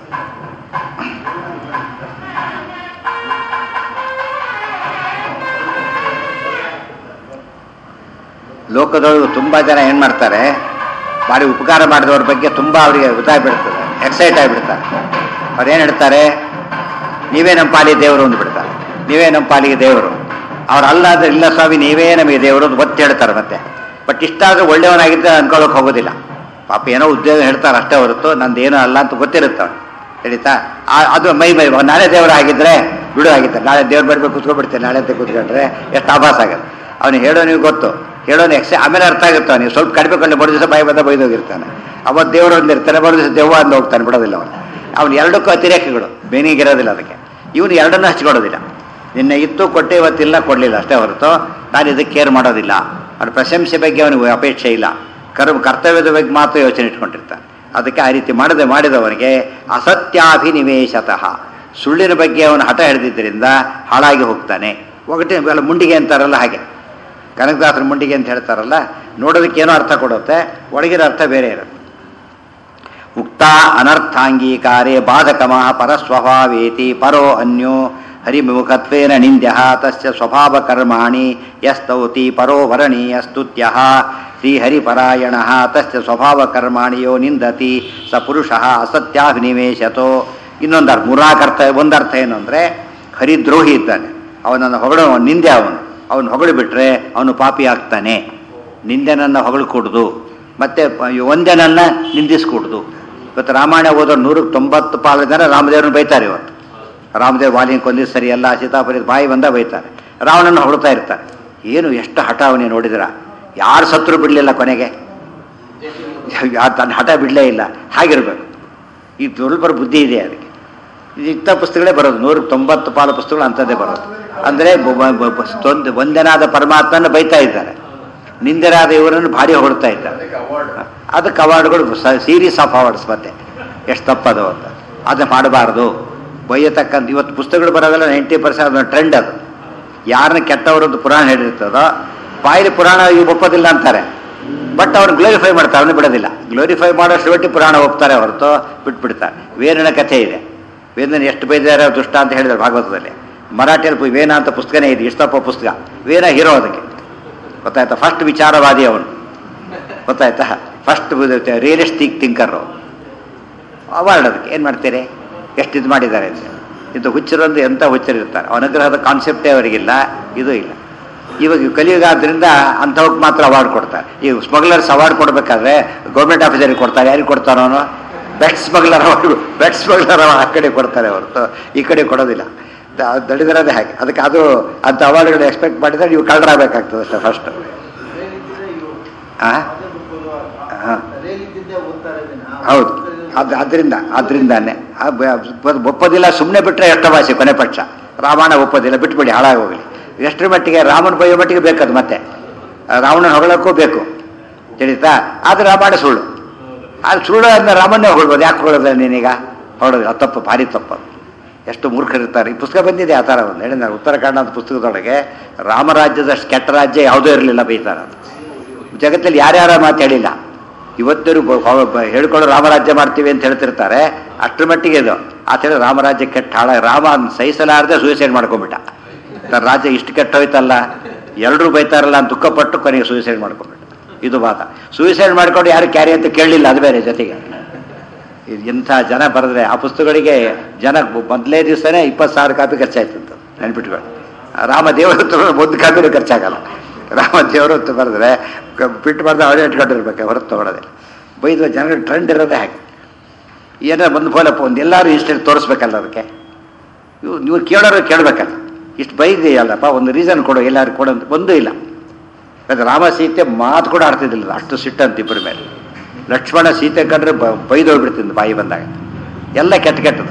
ಲೋಕದೊಳಗೆ ತುಂಬ ಜನ ಏನು ಮಾಡ್ತಾರೆ ಭಾರಿ ಉಪಕಾರ ಮಾಡಿದವ್ರ ಬಗ್ಗೆ ತುಂಬ ಅವರಿಗೆ ಗೊತ್ತಾಗ್ಬಿಡ್ತದೆ ಎಕ್ಸೈಟ್ ಆಗಿಬಿಡ್ತಾರೆ ಅವ್ರು ಏನು ಹೇಳ್ತಾರೆ ನೀವೇ ನಮ್ಮ ಪಾಲಿಗೆ ದೇವರು ಅಂದು ಬಿಡ್ತಾರೆ ನೀವೇ ನಮ್ಮ ಪಾಲಿಗೆ ದೇವರು ಅವ್ರು ಅಲ್ಲ ಅಂದ್ರೆ ಇಲ್ಲ ಸ್ವಾಮಿ ನೀವೇ ನಮಗೆ ದೇವರು ಅಂತ ಒತ್ತಿ ಹೇಳ್ತಾರೆ ಮತ್ತೆ ಬಟ್ ಇಷ್ಟಾದ್ರೂ ಒಳ್ಳೆಯವನಾಗಿದ್ದರೆ ಅನ್ಕೊಳ್ಳೋಕೆ ಹೋಗೋದಿಲ್ಲ ಪಾಪ ಏನೋ ಉದ್ಯೋಗ ಹೇಳ್ತಾರೆ ಅಷ್ಟೇ ಹೊರತು ನಂದೇನೋ ಅಲ್ಲ ಅಂತ ಗೊತ್ತಿರುತ್ತೆ ಅವ್ನು ಹೇಳಿತಾ ಆ- ಅದು ಮೈ ಮೈ ನಾಳೆ ದೇವರ ಆಗಿದ್ರೆ ಬಿಡು ಆಗಿದ್ದಾರೆ ನಾಳೆ ದೇವ್ರು ಬರ್ಬೇಕು ಕೂತ್ಕೊಬಿಡ್ತೇನೆ ನಾಳೆ ಅಂತ ಕೂತ್ಕೊಂಡ್ರೆ ಎಷ್ಟು ಆಭಾಸ ಆಗುತ್ತೆ ಅವನು ಹೇಳೋ ನೀವು ಗೊತ್ತು ಹೇಳೋನು ಎಕ್ಸೆ ಆಮೇಲೆ ಅರ್ಥ ಆಗುತ್ತೆ ನೀವು ಸ್ವಲ್ಪ ಕಡಿಮೆ ಕೊಂಡು ಬರೋ ದಿವಸ ಬಾಯಿ ಬಂದ ಬೈದೋಗಿರ್ತಾನೆ ಅವತ್ತು ದೇವರು ಒಂದಿರ್ತಾನೆ ಬರೋ ದಿವಸ ದೆವ್ವ ಅಂದು ಹೋಗ್ತಾನೆ ಬಿಡೋದಿಲ್ಲ ಅವನು ಅವ್ನು ಎರಡಕ್ಕೂ ಅತಿರೇಕಗಳು ಬೇನಿಗಿರೋದಿಲ್ಲ ಅದಕ್ಕೆ ಇವನು ಎರಡನ್ನೂ ಹಚ್ಕೊಡೋದಿಲ್ಲ ನಿನ್ನೆ ಇತ್ತು ಕೊಟ್ಟೆ ಇವತ್ತಿಲ್ಲ ಕೊಡಲಿಲ್ಲ ಅಷ್ಟೇ ಹೊರತು ನಾನು ಇದಕ್ಕೆ ಕೇರ್ ಮಾಡೋದಿಲ್ಲ ಅವ್ನ ಪ್ರಶಂಸೆ ಬಗ್ಗೆ ಅವನಿಗೆ ಅಪೇಕ್ಷೆ ಇಲ್ಲ ಕರ್ಮ ಕರ್ತವ್ಯದ ಬಗ್ಗೆ ಮಾತ್ರ ಯೋಚನೆ ಇಟ್ಕೊಂಡಿರ್ತಾನೆ ಅದಕ್ಕೆ ಆ ರೀತಿ ಮಾಡದೆ ಮಾಡಿದವನಿಗೆ ಅಸತ್ಯಾಭಿನಿವೇಶತಃ ಸುಳ್ಳಿನ ಬಗ್ಗೆ ಅವನು ಹಠ ಹಿಡಿದಿದ್ದರಿಂದ ಹಾಳಾಗಿ ಹೋಗ್ತಾನೆ ಒಗಟಿನ ಅಲ್ಲ ಮುಂಡಿಗೆ ಅಂತಾರಲ್ಲ ಹಾಗೆ ಕನಕದಾಸರ ಮುಂಡಿಗೆ ಅಂತ ಹೇಳ್ತಾರಲ್ಲ ನೋಡೋದಕ್ಕೆ ಏನೋ ಅರ್ಥ ಕೊಡುತ್ತೆ ಒಳಗಿರೋ ಅರ್ಥ ಬೇರೆ ಇರುತ್ತೆ ಉಕ್ತ ಅನರ್ಥಾಂಗೀಕಾರೇ ಬಾಧಕಮ ಪರಸ್ವಭಾವೇತಿ ಪರೋ ಅನ್ಯೋ ಹರಿಮುಖತ್ವೇನ ನಿಂದ್ಯ ತಸ್ಯ ಸ್ವಭಾವ ಕರ್ಮಾಣಿ ಯಸ್ತೌತಿ ಪರೋ ವರಣೀಯ ಸ್ತುತ್ಯ ಶ್ರೀಹರಿಪರಾಯಣ ತಸ್ಯ ಸ್ವಭಾವ ಕರ್ಮಾಣಿ ಯೋ ನಿಂದತಿ ಸ ಪುರುಷ ಅಸತ್ಯಾಭಿನಿವೇಶತೋ ಇನ್ನೊಂದು ಅರ್ಥ ಮೂರಾಕರ್ಥ ಒಂದು ಅರ್ಥ ಏನು ಅಂದರೆ ಹರಿದ್ರೋಹಿ ಇದ್ದಾನೆ ಅವನನ್ನು ಹೊಗಳು ನಿಂದೆ ಅವನು ಅವನು ಹೊಗಳು ಬಿಟ್ರೆ ಅವನು ಪಾಪಿ ಆಗ್ತಾನೆ ನಿಂದೆನನ್ನು ಹೊಗಳ್ಕೊಡ್ದು ಮತ್ತೆ ಪ- ಒಂದೆನನ್ನು ನಿಂದಿಸ್ಕೊಡ್ದು ಇವತ್ತು ರಾಮಾಯಣ ಓದೋ ನೂರಕ್ಕೆ ತೊಂಬತ್ತು ಪಾಲು ಜನ ರಾಮದೇವ್ರನ್ನ ಬೈತಾರೆ ಇವತ್ತು ರಾಮದೇವ್ ವಾಲಿನ ಕೊಂದಿದ್ದು ಸರಿಯಲ್ಲ ಸೀತಾಪುರಿ ಬಾಯಿ ಬಂದ ಬೈತಾರೆ ರಾವಣನ ಹೊಗಳ್ತಾ ಇರ್ತಾರೆ ಏನು ಎಷ್ಟು ಹಠ ಅವನೇ ನೋಡಿದ್ರ ಯಾರು ಸತ್ರು ಬಿಡಲಿಲ್ಲ ಕೊನೆಗೆ ಯಾರು ತನ್ನ ಹಠ ಬಿಡಲೇ ಇಲ್ಲ ಹಾಗಿರ್ಬೇಕು ಈ ದುರ್ಬರ ಬುದ್ಧಿ ಇದೆ ಅದಕ್ಕೆ ಇಂಥ ಪುಸ್ತಕಗಳೇ ಬರೋದು ನೂರಕ್ಕೆ ತೊಂಬತ್ತು ಪಾಲು ಪುಸ್ತಕಗಳು ಅಂಥದ್ದೇ ಬರೋದು ಅಂದರೆ ಒಂದನಾದ ಪರಮಾತ್ಮನ ಬೈತಾ ಇದ್ದಾರೆ ನಿಂದರಾದ ಇವರನ್ನು ಭಾರಿ ಹೊಡ್ತಾ ಇದ್ದಾರೆ ಅದಕ್ಕೆ ಅವಾರ್ಡ್ಗಳು ಸೀರೀಸ್ ಆಫ್ ಅವಾರ್ಡ್ಸ್ ಮತ್ತೆ ಎಷ್ಟು ತಪ್ಪದು ಅಂತ ಅದನ್ನ ಮಾಡಬಾರ್ದು ಬೈಯತಕ್ಕಂಥ ಇವತ್ತು ಪುಸ್ತಕಗಳು ಬರೋದೆಲ್ಲ ನೈಂಟಿ ಪರ್ಸೆಂಟ್ ಅದೊಂದು ಟ್ರೆಂಡ್ ಅದು ಯಾರನ್ನ ಕೆಟ್ಟವರದ್ದು ಪುರಾಣ ಹೇಳಿರ್ತದೋ ಬಾಯಿಲಿ ಪುರಾಣ ಇವು ಒಪ್ಪೋದಿಲ್ಲ ಅಂತಾರೆ ಬಟ್ ಅವ್ರು ಗ್ಲೋರಿಫೈ ಮಾಡ್ತಾರೆ ಅವನು ಬಿಡೋದಿಲ್ಲ ಗ್ಲೋರಿಫೈ ಮಾಡೋಷ್ಟು ಬಿಟ್ಟು ಪುರಾಣ ಹೋಗ್ತಾರೆ ಹೊರತು ಬಿಟ್ಬಿಡ್ತಾರೆ ವೇರನ ಕಥೆ ಇದೆ ವೇದನ ಎಷ್ಟು ಬೈದಾರೆ ದುಷ್ಟ ಅಂತ ಹೇಳಿದ್ದಾರೆ ಭಾಗವತದಲ್ಲಿ ಮರಾಠಿಯಲ್ಲಿ ಪು- ವೇನ ಅಂತ ಪುಸ್ತಕನೇ ಇದೆ ಇಷ್ಟಪ್ಪ ಪುಸ್ತಕ ವೇನ ಹೀರೋ ಅದಕ್ಕೆ ಗೊತ್ತಾಯ್ತಾ ಫಸ್ಟ್ ವಿಚಾರವಾದಿ ಅವನು ಗೊತ್ತಾಯ್ತಾ ಫಸ್ಟ್ ರಿಯಲಿಸ್ಟಿಕ್ ಥಿಂಕರು ಅವಾರ್ಡ್ ಅದಕ್ಕೆ ಏನು ಮಾಡ್ತೀರಿ ಎಷ್ಟು ಇದು ಮಾಡಿದ್ದಾರೆ ಅಂತ ಇದು ಹುಚ್ಚರಂದು ಎಂಥ ಹುಚ್ಚರಿರ್ತಾರೆ ಅನುಗ್ರಹದ ಕಾನ್ಸೆಪ್ಟೇ ಅವರಿಗಿಲ್ಲ ಇದು ಇಲ್ಲ ಇವಾಗ ಕಲಿಯುಗ ಆದ್ದರಿಂದ ಅಂಥವಕ್ಕೆ ಮಾತ್ರ ಅವಾರ್ಡ್ ಕೊಡ್ತಾರೆ ಈ ಸ್ಮಗ್ಲರ್ಸ್ ಅವಾರ್ಡ್ ಕೊಡಬೇಕಾದ್ರೆ ಗೌರ್ಮೆಂಟ್ ಆಫೀಸರಿಗೆ ಕೊಡ್ತಾರೆ ಯಾರಿಗೆ ಕೊಡ್ತಾರೋ ಅವನು best smuggler award best smuggler ಆ ಕಡೆ ಕೊಡ್ತಾರೆ ಹೊರತು ಈ ಕಡೆ ಕೊಡೋದಿಲ್ಲ ದ- ದಡಿದಿರೋದೇ ಹಾಗೆ ಅದಕ್ಕೆ ಅದು ಅಂಥ ಅವಾರ್ಡ್ಗಳು ಎಕ್ಸ್ಪೆಕ್ಟ್ ಮಾಡಿದ್ರೆ ನೀವು ಕಳ್ಳರಾಗಬೇಕಾಗ್ತದೆ ಅಷ್ಟೇ ಫಸ್ಟ್ ಹಾಂ ಹಾಂ ಹೌದು ಅದು ಅದರಿಂದ ಅದರಿಂದಾನೆ ಆ ಬ- ಬ- ಒಪ್ಪೋದಿಲ್ಲ ಸುಮ್ಮನೆ ಬಿಟ್ಟರೆ ಎಷ್ಟ ಭಾಷೆ ಕೊನೆ ಪಕ್ಷ ರಾಮಾಯಣ ಒಪ್ಪೋದಿಲ್ಲ ಬಿಟ್ಬಿಡಿ ಹಾಳಾಗಿ ಹೋಗಲಿ ಎಷ್ಟರ ಮಟ್ಟಿಗೆ ರಾಮನ ಬೈಯೋ ಮಟ್ಟಿಗೆ ಬೇಕದು ಮತ್ತೆ ಆ ರಾವಣನ ಹೊಗಳಕ್ಕೂ ಬೇಕು ತಿಳಿತಾ ಆದರೆ ರಾಮಾಯಣ ಸುಳ್ಳು ಅದು ಸುಳ್ಳು ಅಂದ್ರೆ ರಾಮನ್ನೇ ಹೊಳ್ಬೋದು ಯಾಕೆ ಹೊಳೋದ ನೀನೀಗ ಹೊಳೋದು ಅದು ತಪ್ಪು ಭಾರಿ ತಪ್ಪು ಎಷ್ಟು ಮೂರ್ಖರಿರ್ತಾರೆ ಈ ಪುಸ್ತಕ ಬಂದಿದೆ ಆ ಥರ ಒಂದು ಹೇಳಿದ ಉತ್ತರಾಖಂಡ ಅಂತ ಪುಸ್ತಕದೊಳಗೆ ರಾಮರಾಜ್ಯದಷ್ಟು ಕೆಟ್ಟ ರಾಜ್ಯ ಯಾವುದೂ ಇರಲಿಲ್ಲ ಬೈತಾರೆ ಅದು ಜಗತ್ತಲ್ಲಿ ಯಾರ್ಯಾರ ಮಾತು ಹೇಳಿಲ್ಲ ಇವತ್ತರೂ ಬ- ಬ- ಬ- ಹೇಳ್ಕೊಂಡು ರಾಮರಾಜ್ಯ ಮಾಡ್ತೀವಿ ಅಂತ ಹೇಳ್ತಿರ್ತಾರೆ ಅಷ್ಟರ ಮಟ್ಟಿಗೆ ಇದು ಆ ಹೇಳಿ ರಾಮರಾಜ್ಯ ಕೆಟ್ಟ ಹಾಳ ರಾಮ ಅದ್ನ ಸಹಿಸಲಾರದೆ ಸೂಸೈಡ್ ಮಾಡ್ಕೊಂಬಿಟ್ಟ ತನ್ನ ರಾಜ್ಯ ಇಷ್ಟು ಕೆಟ್ಟ ಹೋಯ್ತಲ್ಲ ಎಲ್ಲರೂ ಬೈತಾರಲ್ಲ ಅಂತ ದುಃಖಪಟ್ಟು ಕೊನೆಗೆ ಸೂಸೈಡ್ ಮಾಡ್ಕೊಂಬಿಟ್ಟ ಇದು ವಾದ ಸೂಸೈಡ್ ಮಾಡ್ಕೊಂಡು ಯಾರು ಕ್ಯಾರಿ ಅಂತ ಕೇಳಲಿಲ್ಲ ಅದು ಬೇರೆ ಜೊತೆಗೆ ಇದು ಎಂಥ ಜನ ಬರೆದ್ರೆ ಆ ಪುಸ್ತಕಗಳಿಗೆ ಜನ ಮೊದಲೇ ದಿವಸನೇ ಇಪ್ಪತ್ತು ಸಾವಿರ ಕಾಪಿ ಖರ್ಚಾಯ್ತಂತ ನೆನ್ಪಿಟ್ಕೊಳ್ಳಿ ರಾಮ ದೇವರ ಹತ್ರ ಒಂದು ಕಾಪಿನೂ ಖರ್ಚಾಗಲ್ಲ ರಾಮ ದೇವರ ಹತ್ರ ಬರೆದ್ರೆ ಕ- ಬಿಟ್ಟು ಬರೆದು ಅವರೇ ಇಟ್ಕೊಂಡಿರ್ಬೇಕು ಹೊರತು ತೊಗೊಳೋದಿಲ್ಲ ಬೈದು ಜನಗಳ ಟ್ರೆಂಡ್ ಇರೋದೇ ಹಾಗೆ ಏನಾರ ಒಂದು ಫೋಲಪ್ಪ ಒಂದು ಎಲ್ಲರೂ ಇಷ್ಟು ತೋರಿಸ್ಬೇಕಲ್ಲ ಅದಕ್ಕೆ ಇವು ನೀವು ಕೇಳೋರು ಕೇಳಬೇಕಲ್ಲ ಇಷ್ಟು ಬೈದೆಯಲ್ಲಪ್ಪ ಒಂದು ರೀಸನ್ ಕೊಡು ಎಲ್ಲರೂ ಕೊಡು ಅಂತ ಒಂದೂ ಇಲ್ಲ ಅದು ರಾಮ ಸೀತೆ ಮಾತು ಕೂಡ ಆಡ್ತಿದ್ದಿಲ್ಲ ಅಷ್ಟು ಸಿಟ್ಟಂತ ಇಬ್ಬರ ಮೇಲೆ ಲಕ್ಷ್ಮಣ ಸೀತೆ ಕಂಡ್ರೆ ಬ ಬೈದು ಹೋಗ್ಬಿಡ್ತಿದ್ದ ಬಾಯಿ ಬಂದಾಗ ಎಲ್ಲ ಕೆಟ್ಟ ಕೆಟ್ಟದು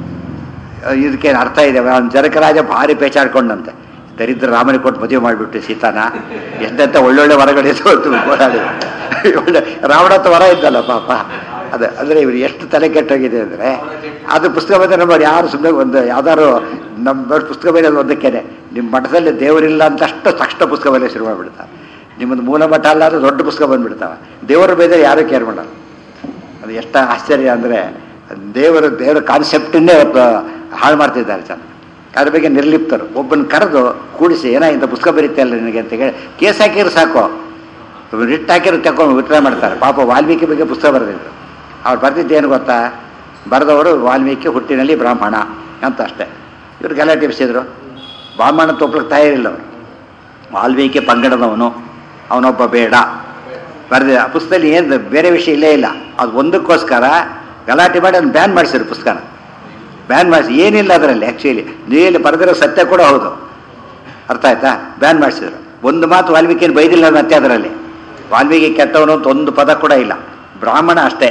ಇದಕ್ಕೆ ಅರ್ಥ ಇದೆ ಅವ್ನು ಜನಕರಾಜ ಭಾರಿ ಪೇಚಾಡ್ಕೊಂಡಂತೆ ದರಿದ್ರ ರಾಮನಿಗೆ ಕೊಟ್ಟು ಮದುವೆ ಮಾಡಿಬಿಟ್ಟು ಸೀತಾನ ಎಂತೆಂಥ ಒಳ್ಳೊಳ್ಳೆ ವರಗಳು ಎದ್ದು ಓಡಾಡಿ ಒಳ್ಳೆ ರಾವಣತ್ತ ವರ ಇದ್ದಲ್ಲ ಪಾಪ ಅದೇ ಅಂದರೆ ಇವ್ರು ಎಷ್ಟು ತಲೆ ಕೆಟ್ಟೋಗಿದೆ ಅಂದರೆ ಅದು ಪುಸ್ತಕ ಬಂದರೆ ನಮ್ಮ ಯಾರು ಸುಮ್ಮನೆ ಒಂದು ಯಾವ್ದಾದ್ರು ನಮ್ಮ ಪುಸ್ತಕ ಬರೆಯೋದು ಒಂದಕ್ಕೇನೆ ನಿಮ್ಮ ಮಠದಲ್ಲಿ ದೇವರಿಲ್ಲ ಅಂತ ಅಷ್ಟು ತಕ್ಷಣ ಪುಸ್ತಕ ಬರೆಯೋ ಶುರು ಮಾಡಿಬಿಡ್ತಾರೆ ನಿಮ್ಮದು ಮೂಲ ಮಠ ಅಲ್ಲ ಅಂದ್ರೆ ದೊಡ್ಡ ಪುಸ್ತಕ ಬಂದ್ಬಿಡ್ತಾವೆ ದೇವರು ಬೈದರೆ ಯಾರೂ ಕೇರ್ ಮಾಡಲ್ಲ ಅದು ಎಷ್ಟು ಆಶ್ಚರ್ಯ ಅಂದರೆ ದೇವರು ದೇವರ ಕಾನ್ಸೆಪ್ಟನ್ನೇ ಇವತ್ತು ಹಾಳು ಮಾಡ್ತಿದ್ದಾರೆ ಜನ ಅದ್ರ ಬಗ್ಗೆ ನಿರ್ಲಿಪ್ತರು ಒಬ್ಬನ ಕರೆದು ಕೂಡಿಸಿ ಏನೋ ಇಂಥ ಪುಸ್ತಕ ಬರೀತಲ್ಲ ನಿನಗೆ ಅಂತ ಹೇಳಿ ಕೇಸ್ ಹಾಕಿದ್ರೆ ಸಾಕು ರಿಟ್ ಹಾಕಿರೋ ತಗೊಂಡು ವಿತರಣೆ ಮಾಡ್ತಾರೆ ಪಾಪ ವಾಲ್ಮೀಕಿ ಬಗ್ಗೆ ಪುಸ್ತಕ ಬರೆದಿದ್ರು ಅವ್ರು ಬರೆದಿದ್ದೇನು ಗೊತ್ತಾ ಬರೆದವರು ವಾಲ್ಮೀಕಿ ಹುಟ್ಟಿನಲ್ಲಿ ಬ್ರಾಹ್ಮಣ ಅಂತ ಅಷ್ಟೇ ಇವ್ರು ಗಲಾಟೆ ಎಬ್ಸಿದ್ರು ಬ್ರಾಹ್ಮಣ ತೊಪ್ಪಳಕ್ಕೆ ತಯಾರಿಲ್ಲ ಅವರು ವಾಲ್ಮೀಕಿ ಪಂಗಡದವನು ಅವನೊಬ್ಬ ಬೇಡ ಬರೆದ ಆ ಪುಸ್ತಕದಲ್ಲಿ ಏನು ಬೇರೆ ವಿಷಯ ಇಲ್ಲೇ ಇಲ್ಲ ಅದು ಒಂದಕ್ಕೋಸ್ಕರ ಗಲಾಟೆ ಮಾಡಿ ಅದನ್ನು ಬ್ಯಾನ್ ಮಾಡಿಸಿದ್ರು ಪುಸ್ತಕನ ಬ್ಯಾನ್ ಮಾಡಿಸಿ ಏನಿಲ್ಲ ಅದರಲ್ಲಿ ಆ್ಯಕ್ಚುಲಿ ನೀಲಿ ಬರೆದಿರೋ ಸತ್ಯ ಕೂಡ ಹೌದು ಅರ್ಥ ಆಯ್ತಾ ಬ್ಯಾನ್ ಮಾಡಿಸಿದ್ರು ಒಂದು ಮಾತು ವಾಲ್ಮೀಕಿಯನ್ನು ಬೈದಿಲ್ಲ ಮತ್ತೆ ಅದರಲ್ಲಿ ವಾಲ್ಮೀಕಿ ಕೆಟ್ಟವನು ಅಂತ ಒಂದು ಪದ ಕೂಡ ಇಲ್ಲ ಬ್ರಾಹ್ಮಣ ಅಷ್ಟೇ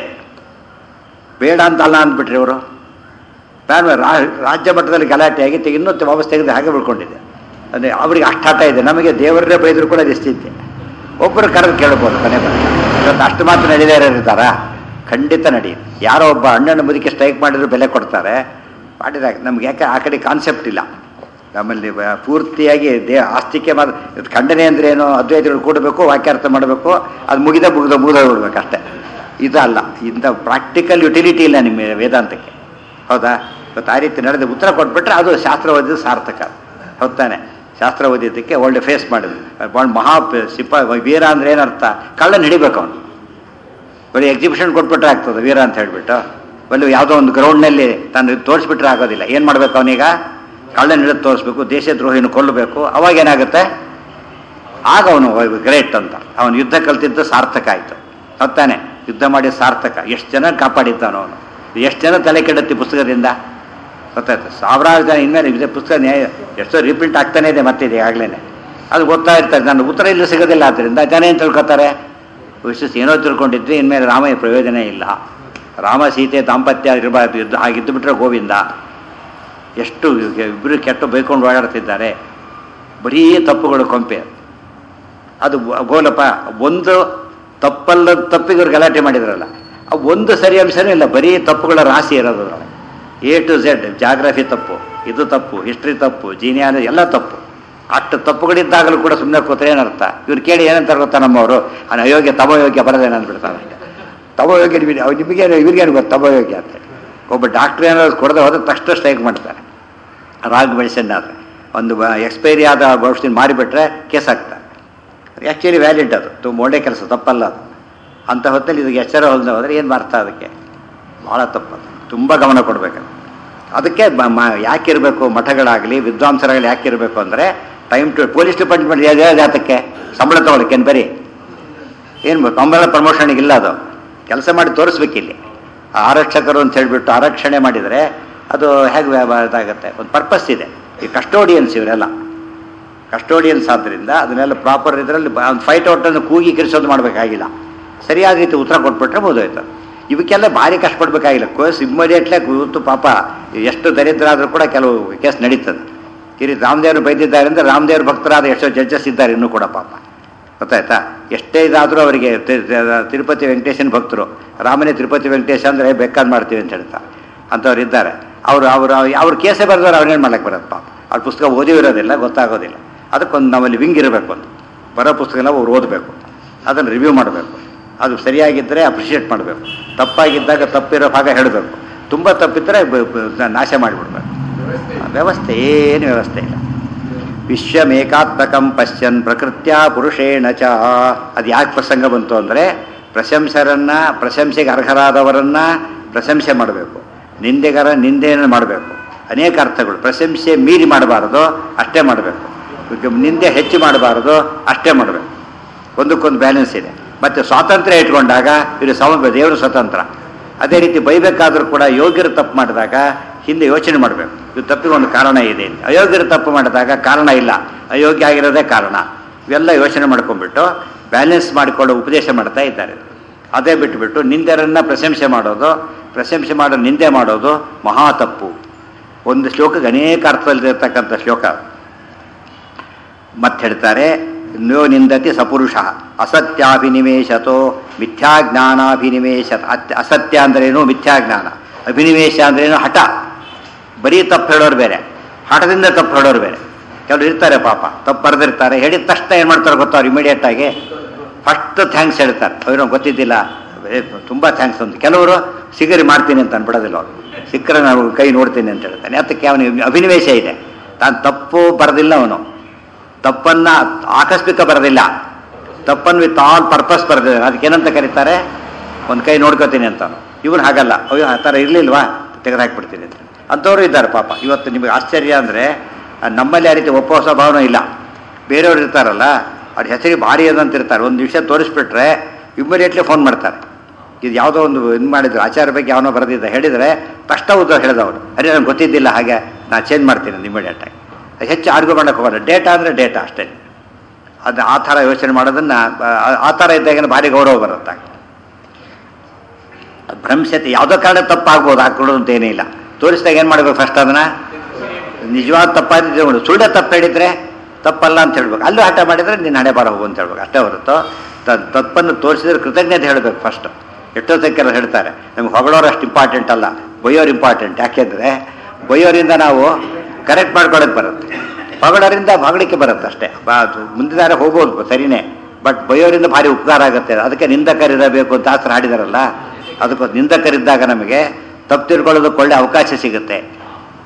ಬೇಡ ಅಂತ ಅಲ್ಲ ಅಂದ್ಬಿಟ್ರಿ ಇವರು ಬ್ಯಾನ್ ಮಾಡಿ ರಾ- ರಾಜ್ಯ ಮಟ್ಟದಲ್ಲಿ ಗಲಾಟೆ ಆಗಿ ತೆಗೆ- ಇನ್ನೂ ವಾಪಸ್ ತೆಗೆದು ಹಾಗೆ ಬಿಡ್ಕೊಂಡಿದೆ ಅಂದರೆ ಅವರಿಗೆ ಅಷ್ಟು ಹಠ ಇದೆ ನಮಗೆ ದೇವರನ್ನೇ ಬೈದರೂ ಕೂಡ ನಿಶ್ಚಿತೆ ಒಬ್ಬರು ಕರೆದು ಕೇಳ್ಬೋದು ಕೊನೆ ಬರ ಇವತ್ತು ಅಷ್ಟು ಮಾತು ನಡೀದೇ ಇರ್ತಾರಾ ಖಂಡಿತ ನಡಿ ಯಾರೋ ಒಬ್ಬ ಅಣ್ಣನ ಮುದುಕಿ ಸ್ಟ್ರೈಕ್ ಮಾಡಿದ್ರು ಬೆಲೆ ಕೊಡ್ತಾರೆ ಮಾಡಿದಾಗ ನಮ್ಗೆ ಯಾಕೆ ಆ ಕಡೆ ಕಾನ್ಸೆಪ್ಟ್ ಇಲ್ಲ ನಮ್ಮಲ್ಲಿ ಬ- ಪೂರ್ತಿಯಾಗಿ ದೇ ಆಸ್ತಿಕೆ ಮಾತ್ರ ಇದು ಖಂಡನೆ ಅಂದ್ರೆ ಏನು ಅದ್ವೈತಗಳು ಕೂಡಬೇಕು ವಾಕ್ಯಾರ್ಥ ಮಾಡಬೇಕು ಅದು ಮುಗಿದ ಮುಗಿದ ಮುಗಿದ ಬಿಡ್ಬೇಕು ಅಷ್ಟೇ ಇದಲ್ಲ ಇಂಥ ಪ್ರಾಕ್ಟಿಕಲ್ ಯುಟಿಲಿಟಿ ಇಲ್ಲ ನಿಮ್ಮ ವೇದಾಂತಕ್ಕೆ ಹೌದಾ ಇವತ್ತು ಆ ರೀತಿ ನಡೆದು ಉತ್ತರ ಕೊಟ್ಬಿಟ್ರೆ ಅದು ಶಾಸ್ತ್ರ ಓದಿದ ಸಾರ್ಥಕ ಹೊತ್ತಾನೆ ಶಾಸ್ತ್ರ ಓದಿದ್ದಕ್ಕೆ ಒಳ್ಳೆ ಫೇಸ್ ಮಾಡಿದ್ರು ಒಳ್ಳೆ ಮಹಾ ಪ- ಸಿಪ್ಪ ವೀರ ಅಂದ್ರೆ ಏನರ್ಥ ಕಳ್ಳನ ಹಿಡಿಬೇಕು ಅವನು ಬರೀ ಎಕ್ಸಿಬಿಷನ್ ಕೊಟ್ಬಿಟ್ರೆ ಆಗ್ತದೆ ವೀರ ಅಂತ ಹೇಳ್ಬಿಟ್ಟು ಬಲ್ಲಿ ಯಾವುದೋ ಒಂದು ಗ್ರೌಂಡ್ನಲ್ಲಿ ತಾನು ತೋರಿಸ್ಬಿಟ್ರೆ ಆಗೋದಿಲ್ಲ ಏನು ಮಾಡ್ಬೇಕು ಅವನೀಗ ಕಳ್ಳನ ಹಿಡಿದು ತೋರಿಸ್ಬೇಕು ದೇಶದ್ರೋಹಿನ ಕೊಲ್ಲಬೇಕು ಅವಾಗ ಏನಾಗುತ್ತೆ ಆಗ ಅವನು ಗ್ರೇಟ್ ಅಂತ ಅವನು ಯುದ್ಧ ಕಲ್ತಿದ್ದು ಸಾರ್ಥಕ ಆಯಿತು ಹೊತ್ತಾನೆ ಯುದ್ಧ ಮಾಡಿ ಸಾರ್ಥಕ ಎಷ್ಟು ಜನ ಕಾಪಾಡಿದ್ದಾನು ಅವನು ಎಷ್ಟು ಜನ ತಲೆ ಕೆಡುತ್ತೆ ಪುಸ್ತಕದಿಂದ ಗೊತ್ತಾಯ್ತು ಸಾವಿರಾರು ಜನ ಇನ್ಮೇಲೆ ಇದೆ ಪುಸ್ತಕ ನ್ಯಾಯ ಎಷ್ಟೋ ರೀಪ್ರಿಂಟ್ ಆಗ್ತಾನೆ ಇದೆ ಮತ್ತಿದೆ ಆಗಲೇ ಅದು ಗೊತ್ತಾ ಇರ್ತಾರೆ ನನ್ನ ಉತ್ತರ ಇಲ್ಲಿ ಸಿಗೋದಿಲ್ಲ ಆದ್ದರಿಂದ ಜನ ಏನು ತಿಳ್ಕೊತಾರೆ ವಿಶೇಷ ಏನೋ ತಿಳ್ಕೊಂಡಿದ್ವಿ ಇನ್ಮೇಲೆ ರಾಮಯ್ಯ ಪ್ರಯೋಜನ ಇಲ್ಲ ರಾಮ ಸೀತೆ ದಾಂಪತ್ಯ ಇರಬಾರ್ದು ಯುದ್ಧ ಹಾಗಿದ್ದು ಬಿಟ್ರೆ ಗೋವಿಂದ ಎಷ್ಟು ಇಬ್ಬರು ಕೆಟ್ಟು ಬೈಕೊಂಡು ಓಡಾಡ್ತಿದ್ದಾರೆ ಬರೀ ತಪ್ಪುಗಳು ಕೊಂಪೆ ಅದು ಗೋಲಪ ಒಂದು ತಪ್ಪಲ್ಲ ತಪ್ಪಿಗೆ ಇವ್ರು ಗಲಾಟೆ ಮಾಡಿದ್ರಲ್ಲ ಆ ಒಂದು ಸರಿ ಅಂಶನೂ ಇಲ್ಲ ಬರೀ ತಪ್ಪುಗಳ ರಾಶಿ ಇರೋದು ಅದ್ರೊಳಗೆ ಎ ಟು ಝೆಡ್ ಜಾಗ್ರಫಿ ತಪ್ಪು ಇದು ತಪ್ಪು ಹಿಸ್ಟ್ರಿ ತಪ್ಪು ಜೀನಿಯಾಲ ಎಲ್ಲ ತಪ್ಪು ಅಷ್ಟು ತಪ್ಪುಗಳಿದ್ದಾಗಲೂ ಕೂಡ ಸುಮ್ಮನೆ ಕೂತ್ರೆ ಏನರ್ಥ ಇವ್ರು ಕೇಳಿ ಏನಂತಾರೆ ಗೊತ್ತಾ ನಮ್ಮವರು ಅವ್ನು ಅಯೋಗ್ಯ ತಮಯೋಗ್ಯ ಬರದೇನೆ ಅಂದ್ಬಿಡ್ತಾನೆ ತಮಯೋಗ್ಯ ನಿಮಗೆ ಅವ್ರು ನಿಮಗೇನು ಇವ್ರಿಗೇನು ಗೊತ್ತು ತಮಯೋಗ್ಯ ಅಂತ ಒಬ್ಬ ಡಾಕ್ಟ್ರ್ ಏನಾದ್ರು ಕೊಡದೆ ಹೋದ್ರೆ ತಕ್ಷಣ ಸ್ಟ್ರೈಕ್ ಮಾಡ್ತಾರೆ ರಾಗ್ ಮೆಡಿಸಿನ್ ಆದರೆ ಒಂದು ಎಕ್ಸ್ಪೈರಿ ಆದ ಔಷಧಿ ಮಾರಿಬಿಟ್ರೆ ಕೇಸ್ ಆಗ್ತಾರೆ ಆ್ಯಕ್ಚುಲಿ ವ್ಯಾಲಿಡ್ ಅದು ತುಂಬ ಒಳ್ಳೆ ಕೆಲಸ ತಪ್ಪಲ್ಲ ಅದು ಅಂಥ ಹೊತ್ತಲ್ಲಿ ಇದಕ್ಕೆ ಎಚ್ಚರ ಹೊಂದ ಹೋದರೆ ಏನು ಅರ್ಥ ಅದಕ್ಕೆ ಭಾಳ ತಪ್ಪದು ತುಂಬ ಗಮನ ಕೊಡಬೇಕು ಅದಕ್ಕೆ ಮ- ಮ- ಯಾಕಿರಬೇಕು ಮಠಗಳಾಗಲಿ ವಿದ್ವಾಂಸರಾಗಲಿ ಯಾಕಿರಬೇಕು ಅಂದರೆ ಟೈಮ್ ಟು ಪೊಲೀಸ್ ಡಿಪಾರ್ಟ್ಮೆಂಟ್ ಜಾತಕ್ಕೆ ಸಂಬಳ ತಗೊಳಕ್ಕೆ ಏನು ಬರೀ ಏನು ಸಂಬಳ ಪ್ರಮೋಷನ್ಗೆ ಇಲ್ಲ ಅದು ಕೆಲಸ ಮಾಡಿ ತೋರಿಸ್ಬೇಕಿಲ್ಲಿ ಆ ಆರಕ್ಷಕರು ಅಂತ ಹೇಳಿಬಿಟ್ಟು ಆರಕ್ಷಣೆ ಮಾಡಿದರೆ ಅದು ಹೇಗೆ ವ್ಯ- ಇದಾಗುತ್ತೆ ಒಂದು ಪರ್ಪಸ್ ಇದೆ ಈ ಕಸ್ಟೋಡಿಯನ್ಸ್ ಇವರೆಲ್ಲ ಕಸ್ಟೋಡಿಯನ್ಸ್ ಆದ್ದರಿಂದ ಅದನ್ನೆಲ್ಲ ಪ್ರಾಪರ್ ಇದರಲ್ಲಿ ಒಂದು ಫೈಟ್ ಔಟನ್ನು ಕೂಗಿ ಕಿರಿಸೋದು ಮಾಡಬೇಕಾಗಿಲ್ಲ ಸರಿಯಾದ ರೀತಿ ಉತ್ತರ ಕೊಟ್ಬಿಟ್ರೆ ಬೋದಾಯ್ತು ಇವಕ್ಕೆಲ್ಲ ಭಾರಿ ಕಷ್ಟಪಡಬೇಕಾಗಿಲ್ಲ ಕೋರ್ಸ್ ಇಮ್ಮಿಡಿಯೇಟ್ಲೇ ಕೂತು ಪಾಪ ಎಷ್ಟು ದರಿದ್ರ ಆದರೂ ಕೂಡ ಕೆಲವು ಕೇಸ್ ನಡೀತದೆ ಈ ರೀತಿ ರಾಮದೇವರು ಬೈದಿದ್ದಾರೆ ಅಂದರೆ ರಾಮದೇವ್ರ ಭಕ್ತರಾದ ಎಷ್ಟೋ ಜಡ್ಜಸ್ ಇದ್ದಾರೆ ಇನ್ನೂ ಕೂಡ ಪಾಪ ಗೊತ್ತಾಯ್ತಾ ಎಷ್ಟೇ ಇದಾದರೂ ಅವರಿಗೆ ತಿ- ತಿ- ತಿರುಪತಿ ವೆಂಕಟೇಶನ್ ಭಕ್ತರು ರಾಮನೇ ತಿರುಪತಿ ವೆಂಕಟೇಶ ಅಂದರೆ ಬೇಕಾದ್ ಮಾಡ್ತೀವಿ ಅಂತ ಹೇಳ್ತಾರೆ ಅಂಥವ್ರು ಇದ್ದಾರೆ ಅವರು ಅವರು ಅವ್ರ ಕೇಸೇ ಬರೆದವ್ರು ಅವ್ರೇನು ಮಾಡಕ್ಕೆ ಬರೋದು ಪಾಪ ಅವ್ರ ಪುಸ್ತಕ ಓದಿರೋದಿಲ್ಲ ಗೊತ್ತಾಗೋದಿಲ್ಲ ಅದಕ್ಕೊಂದು ನಮ್ಮಲ್ಲಿ ವಿಂಗ್ ಇರಬೇಕು ಒಂದು ಬರೋ ಪುಸ್ತಕನ ಅವ್ರು ಓದಬೇಕು ಅದನ್ನು ರಿವ್ಯೂ ಮಾಡಬೇಕು ಅದು ಸರಿಯಾಗಿದ್ದರೆ ಅಪ್ರಿಷಿಯೇಟ್ ಮಾಡಬೇಕು ತಪ್ಪಾಗಿದ್ದಾಗ ತಪ್ಪಿರೋ ಭಾಗ ಹೇಳಬೇಕು ತುಂಬ ತಪ್ಪಿದ್ದರೆ ಬ- ಬ- ನಾಶ ಮಾಡಿಬಿಡ್ಬೇಕು ವ್ಯವಸ್ಥೆ ಏನು ವ್ಯವಸ್ಥೆ ಇಲ್ಲ ವಿಶ್ವಮೇಕಾತ್ಮಕಂ ಪಶ್ಯನ್ ಪ್ರಕೃತ್ಯ ಪುರುಷೇಣ ಚ ಅದು ಯಾಕೆ ಪ್ರಸಂಗ ಬಂತು ಅಂದರೆ ಪ್ರಶಂಸರನ್ನ ಪ್ರಶಂಸೆಗೆ ಅರ್ಹರಾದವರನ್ನ ಪ್ರಶಂಸೆ ಮಾಡಬೇಕು ನಿಂದೆಗರ ನಿಂದೆಯನ್ನು ಮಾಡಬೇಕು ಅನೇಕ ಅರ್ಥಗಳು ಪ್ರಶಂಸೆ ಮೀರಿ ಮಾಡಬಾರದು ಅಷ್ಟೇ ಮಾಡಬೇಕು ನಿಂದೆ ಹೆಚ್ಚು ಮಾಡಬಾರದು ಅಷ್ಟೇ ಮಾಡಬೇಕು ಒಂದಕ್ಕೊಂದು ಬ್ಯಾಲೆನ್ಸ್ ಇದೆ ಮತ್ತು ಸ್ವಾತಂತ್ರ್ಯ ಇಟ್ಕೊಂಡಾಗ ಇದು ಸಮ ದೇವರು ಸ್ವತಂತ್ರ ಅದೇ ರೀತಿ ಬೈಬೇಕಾದ್ರೂ ಕೂಡ ಯೋಗ್ಯರು ತಪ್ಪು ಮಾಡಿದಾಗ ಹಿಂದೆ ಯೋಚನೆ ಮಾಡಬೇಕು ಇದು ತಪ್ಪಿಗೆ ಒಂದು ಕಾರಣ ಇದೆ ಅಂತ. ಅಯೋಗ್ಯರು ತಪ್ಪು ಮಾಡಿದಾಗ ಕಾರಣ ಇಲ್ಲ ಅಯೋಗ್ಯ ಆಗಿರೋದೇ ಕಾರಣ ಇವೆಲ್ಲ ಯೋಚನೆ ಮಾಡ್ಕೊಂಡ್ಬಿಟ್ಟು ಬ್ಯಾಲೆನ್ಸ್ ಮಾಡಿಕೊಳ್ಳೋ ಉಪದೇಶ ಮಾಡ್ತಾ ಇದ್ದಾರೆ ಅದೇ ಬಿಟ್ಟುಬಿಟ್ಟು ನಿಂದೆರನ್ನ ಪ್ರಶಂಸೆ ಮಾಡೋದು ಪ್ರಶಂಸೆ ಮಾಡೋ ನಿಂದೆ ಮಾಡೋದು ಮಹಾ ತಪ್ಪು ಒಂದು ಶ್ಲೋಕಕ್ಕೆ ಅನೇಕ ಅರ್ಥದಲ್ಲಿರ್ತಕ್ಕಂಥ ಶ್ಲೋಕ ಮತ್ತೆ ಹೇಳ್ತಾರೆ ನೋ ನಿಂದತಿ ಸಪುರುಷ ಅಸತ್ಯಾಭಿನಿವೇಶತೋ ಮಿಥ್ಯಾಜ್ಞಾನಾಭಿನಿವೇಶ ಅತ್- ಅಸತ್ಯ ಅಂದ್ರೇನು ಮಿಥ್ಯಾಜ್ಞಾನ ಅಭಿನಿವೇಶ ಅಂದ್ರೇನು ಹಠ ಬರೀ ತಪ್ಪು ಹೇಳೋರು ಬೇರೆ ಹಠದಿಂದ ತಪ್ಪು ಹೇಳೋರು ಬೇರೆ ಕೆಲವರು ಇರ್ತಾರೆ ಪಾಪ ತಪ್ಪು ಬರೆದಿರ್ತಾರೆ ಹೇಳಿದ ತಕ್ಷಣ ಏನು ಮಾಡ್ತಾರೆ ಗೊತ್ತಾ ಅವ್ರು ಇಮಿಡಿಯೇಟ್ ಆಗಿ ಫಸ್ಟ್ ಥ್ಯಾಂಕ್ಸ್ ಹೇಳ್ತಾರೆ ಅವ್ರು ಗೊತ್ತಿದ್ದಿಲ್ಲ ಏ, ತುಂಬ ಥ್ಯಾಂಕ್ಸ್ ಅಂತ ಕೆಲವರು ಸಿಗರಿ ಮಾಡ್ತೀನಿ ಅಂತ ಅನ್ಬಿಡೋದಿಲ್ಲ ಅವರು ಸಿಕ್ಕರೆ ನಾವು ಕೈ ನೋಡ್ತೀನಿ ಅಂತ ಹೇಳ್ತಾನೆ ಅದಕ್ಕೆ ಅವನಿಗೆ ಅಭಿನಿವೇಶ ಇದೆ ತಾನು ತಪ್ಪು ಬರೆದಿಲ್ಲ ಅವನು ತಪ್ಪನ್ನ ಆಕಸ್ಮಿಕ ಬರೋದಿಲ್ಲ ತಪ್ಪನ್ನು ವಿತ್ ಆಲ್ ಪರ್ಪಸ್ ಬರೆದಿದ್ದಾನೆ ಅದಕ್ಕೆ ಏನಂತ ಕರೀತಾರೆ ಒಂದು ಕೈ ನೋಡ್ಕೋತೀನಿ ಅಂತ ಇವನು ಹಾಗಲ್ಲ ಅಯ್ಯೋ ಆ ಥರ ಇರಲಿಲ್ವಾ ತೆಗೆದು ಹಾಕ್ಬಿಡ್ತೀನಿ ಅಂತ ಅಂಥವ್ರು ಇದ್ದಾರೆ ಪಾಪ ಇವತ್ತು ನಿಮಗೆ ಆಶ್ಚರ್ಯ ಅಂದರೆ ನಮ್ಮಲ್ಲಿ ಆ ರೀತಿ ಒಪ್ಪೋ ಸ್ವಭಾವನೂ ಇಲ್ಲ ಬೇರೆಯವ್ರು ಇರ್ತಾರಲ್ಲ ಅವ್ರ ಹೆಸರಿಗೆ ಭಾರಿ ಅದಂತ ಇರ್ತಾರೆ ಒಂದು ವಿಷಯ ತೋರಿಸ್ಬಿಟ್ರೆ ಇಮ್ಮಿಡಿಯೇಟ್ಲಿ ಫೋನ್ ಮಾಡ್ತಾರೆ ಇದು ಯಾವುದೋ ಒಂದು ಇದು ಮಾಡಿದ್ರು ಆಚಾರ ಬಗ್ಗೆ ಯಾವನೋ ಬರೆದಿದ್ದ ಹೇಳಿದರೆ ತಕ್ಷಣ ಉದ್ದ ಹೇಳಿದವರು ಅರೆ ನನಗೆ ಗೊತ್ತಿದ್ದಿಲ್ಲ ಹಾಗೆ ನಾನು ಚೇಂಜ್ ಮಾಡ್ತೀನಿ ಇಮಿಡಿಯೇಟಾಗಿ ಹೆಚ್ಚು ಆರ್ಗ್ಯೂ ಮಾಡೋಕ್ಕೆ ಹೋಗಲ್ಲ ಡೇಟಾ ಅಂದರೆ ಡೇಟಾ ಅಷ್ಟೇ ಅದು ಆ ಥರ ಯೋಚನೆ ಮಾಡೋದನ್ನು ಆ ಥರ ಇದ್ದಾಗ ಭಾರಿ ಗೌರವ ಬರುತ್ತೆ ಭ್ರಂಶತೆ ಯಾವುದೋ ಕಾರಣ ತಪ್ಪಾಗ್ಬೋದು ಹಾಕೊಳ್ಳೋದು ಅಂತ ಏನೇ ಇಲ್ಲ ತೋರಿಸಿದಾಗ ಏನು ಮಾಡಬೇಕು ಫಸ್ಟ್ ಅದನ್ನು ನಿಜವಾದ ತಪ್ಪಾದಿದ್ರೆ ಮಾಡು ಸುಳ್ಳ ತಪ್ಪು ಹೇಳಿದರೆ ತಪ್ಪಲ್ಲ ಅಂತ ಹೇಳ್ಬೇಕು ಅಲ್ಲೂ ಹಠ ಮಾಡಿದರೆ ನೀನು ಹಣೆ ಬಾರ ಹೋಗು ಅಂತ ಹೇಳ್ಬೇಕು ಅಷ್ಟೇ ಹೊರತು ತ- ತಪ್ಪನ್ನು ತೋರಿಸಿದ್ರೆ ಕೃತಜ್ಞತೆ ಹೇಳಬೇಕು ಫಸ್ಟ್ ಎಷ್ಟೋ ಸಂಖ್ಯೆಲ್ಲ ಹೇಳ್ತಾರೆ ನಮ್ಗೆ ಹೊಗಳೋರು ಅಷ್ಟು ಇಂಪಾರ್ಟೆಂಟ್ ಅಲ್ಲ ಬೈಯೋರು ಇಂಪಾರ್ಟೆಂಟ್ ಯಾಕೆಂದರೆ ಬೈಯೋರಿಂದ ನಾವು ಕರೆಕ್ಟ್ ಮಾಡ್ಕೊಳ್ಳೋಕೆ ಬರುತ್ತೆ ಹೊಗಳೋರಿಂದ ಹೊಗಳಿಕೆ ಬರುತ್ತೆ ಅಷ್ಟೇ ಬಾ- ಅದು ಮುಂದಿನ ದಾರಿ ಹೋಗ್ಬೋದು ಸರಿನೇ ಬಟ್ ಬೈಯೋರಿಂದ ಭಾರಿ ಉಪಕಾರ ಆಗುತ್ತೆ ಅದಕ್ಕೆ ನಿಂದಕರಿರಬೇಕು ಅಂತ ಆಸರ ಹಾಡಿದಾರಲ್ಲ ಅದಕ್ಕೆ ನಿಂದಕರಿದ್ದಾಗ ನಮಗೆ ತಪ್ಪು ತಿಳ್ಕೊಳ್ಳೋದಕ್ಕೆ ಒಳ್ಳೆ ಅವಕಾಶ ಸಿಗುತ್ತೆ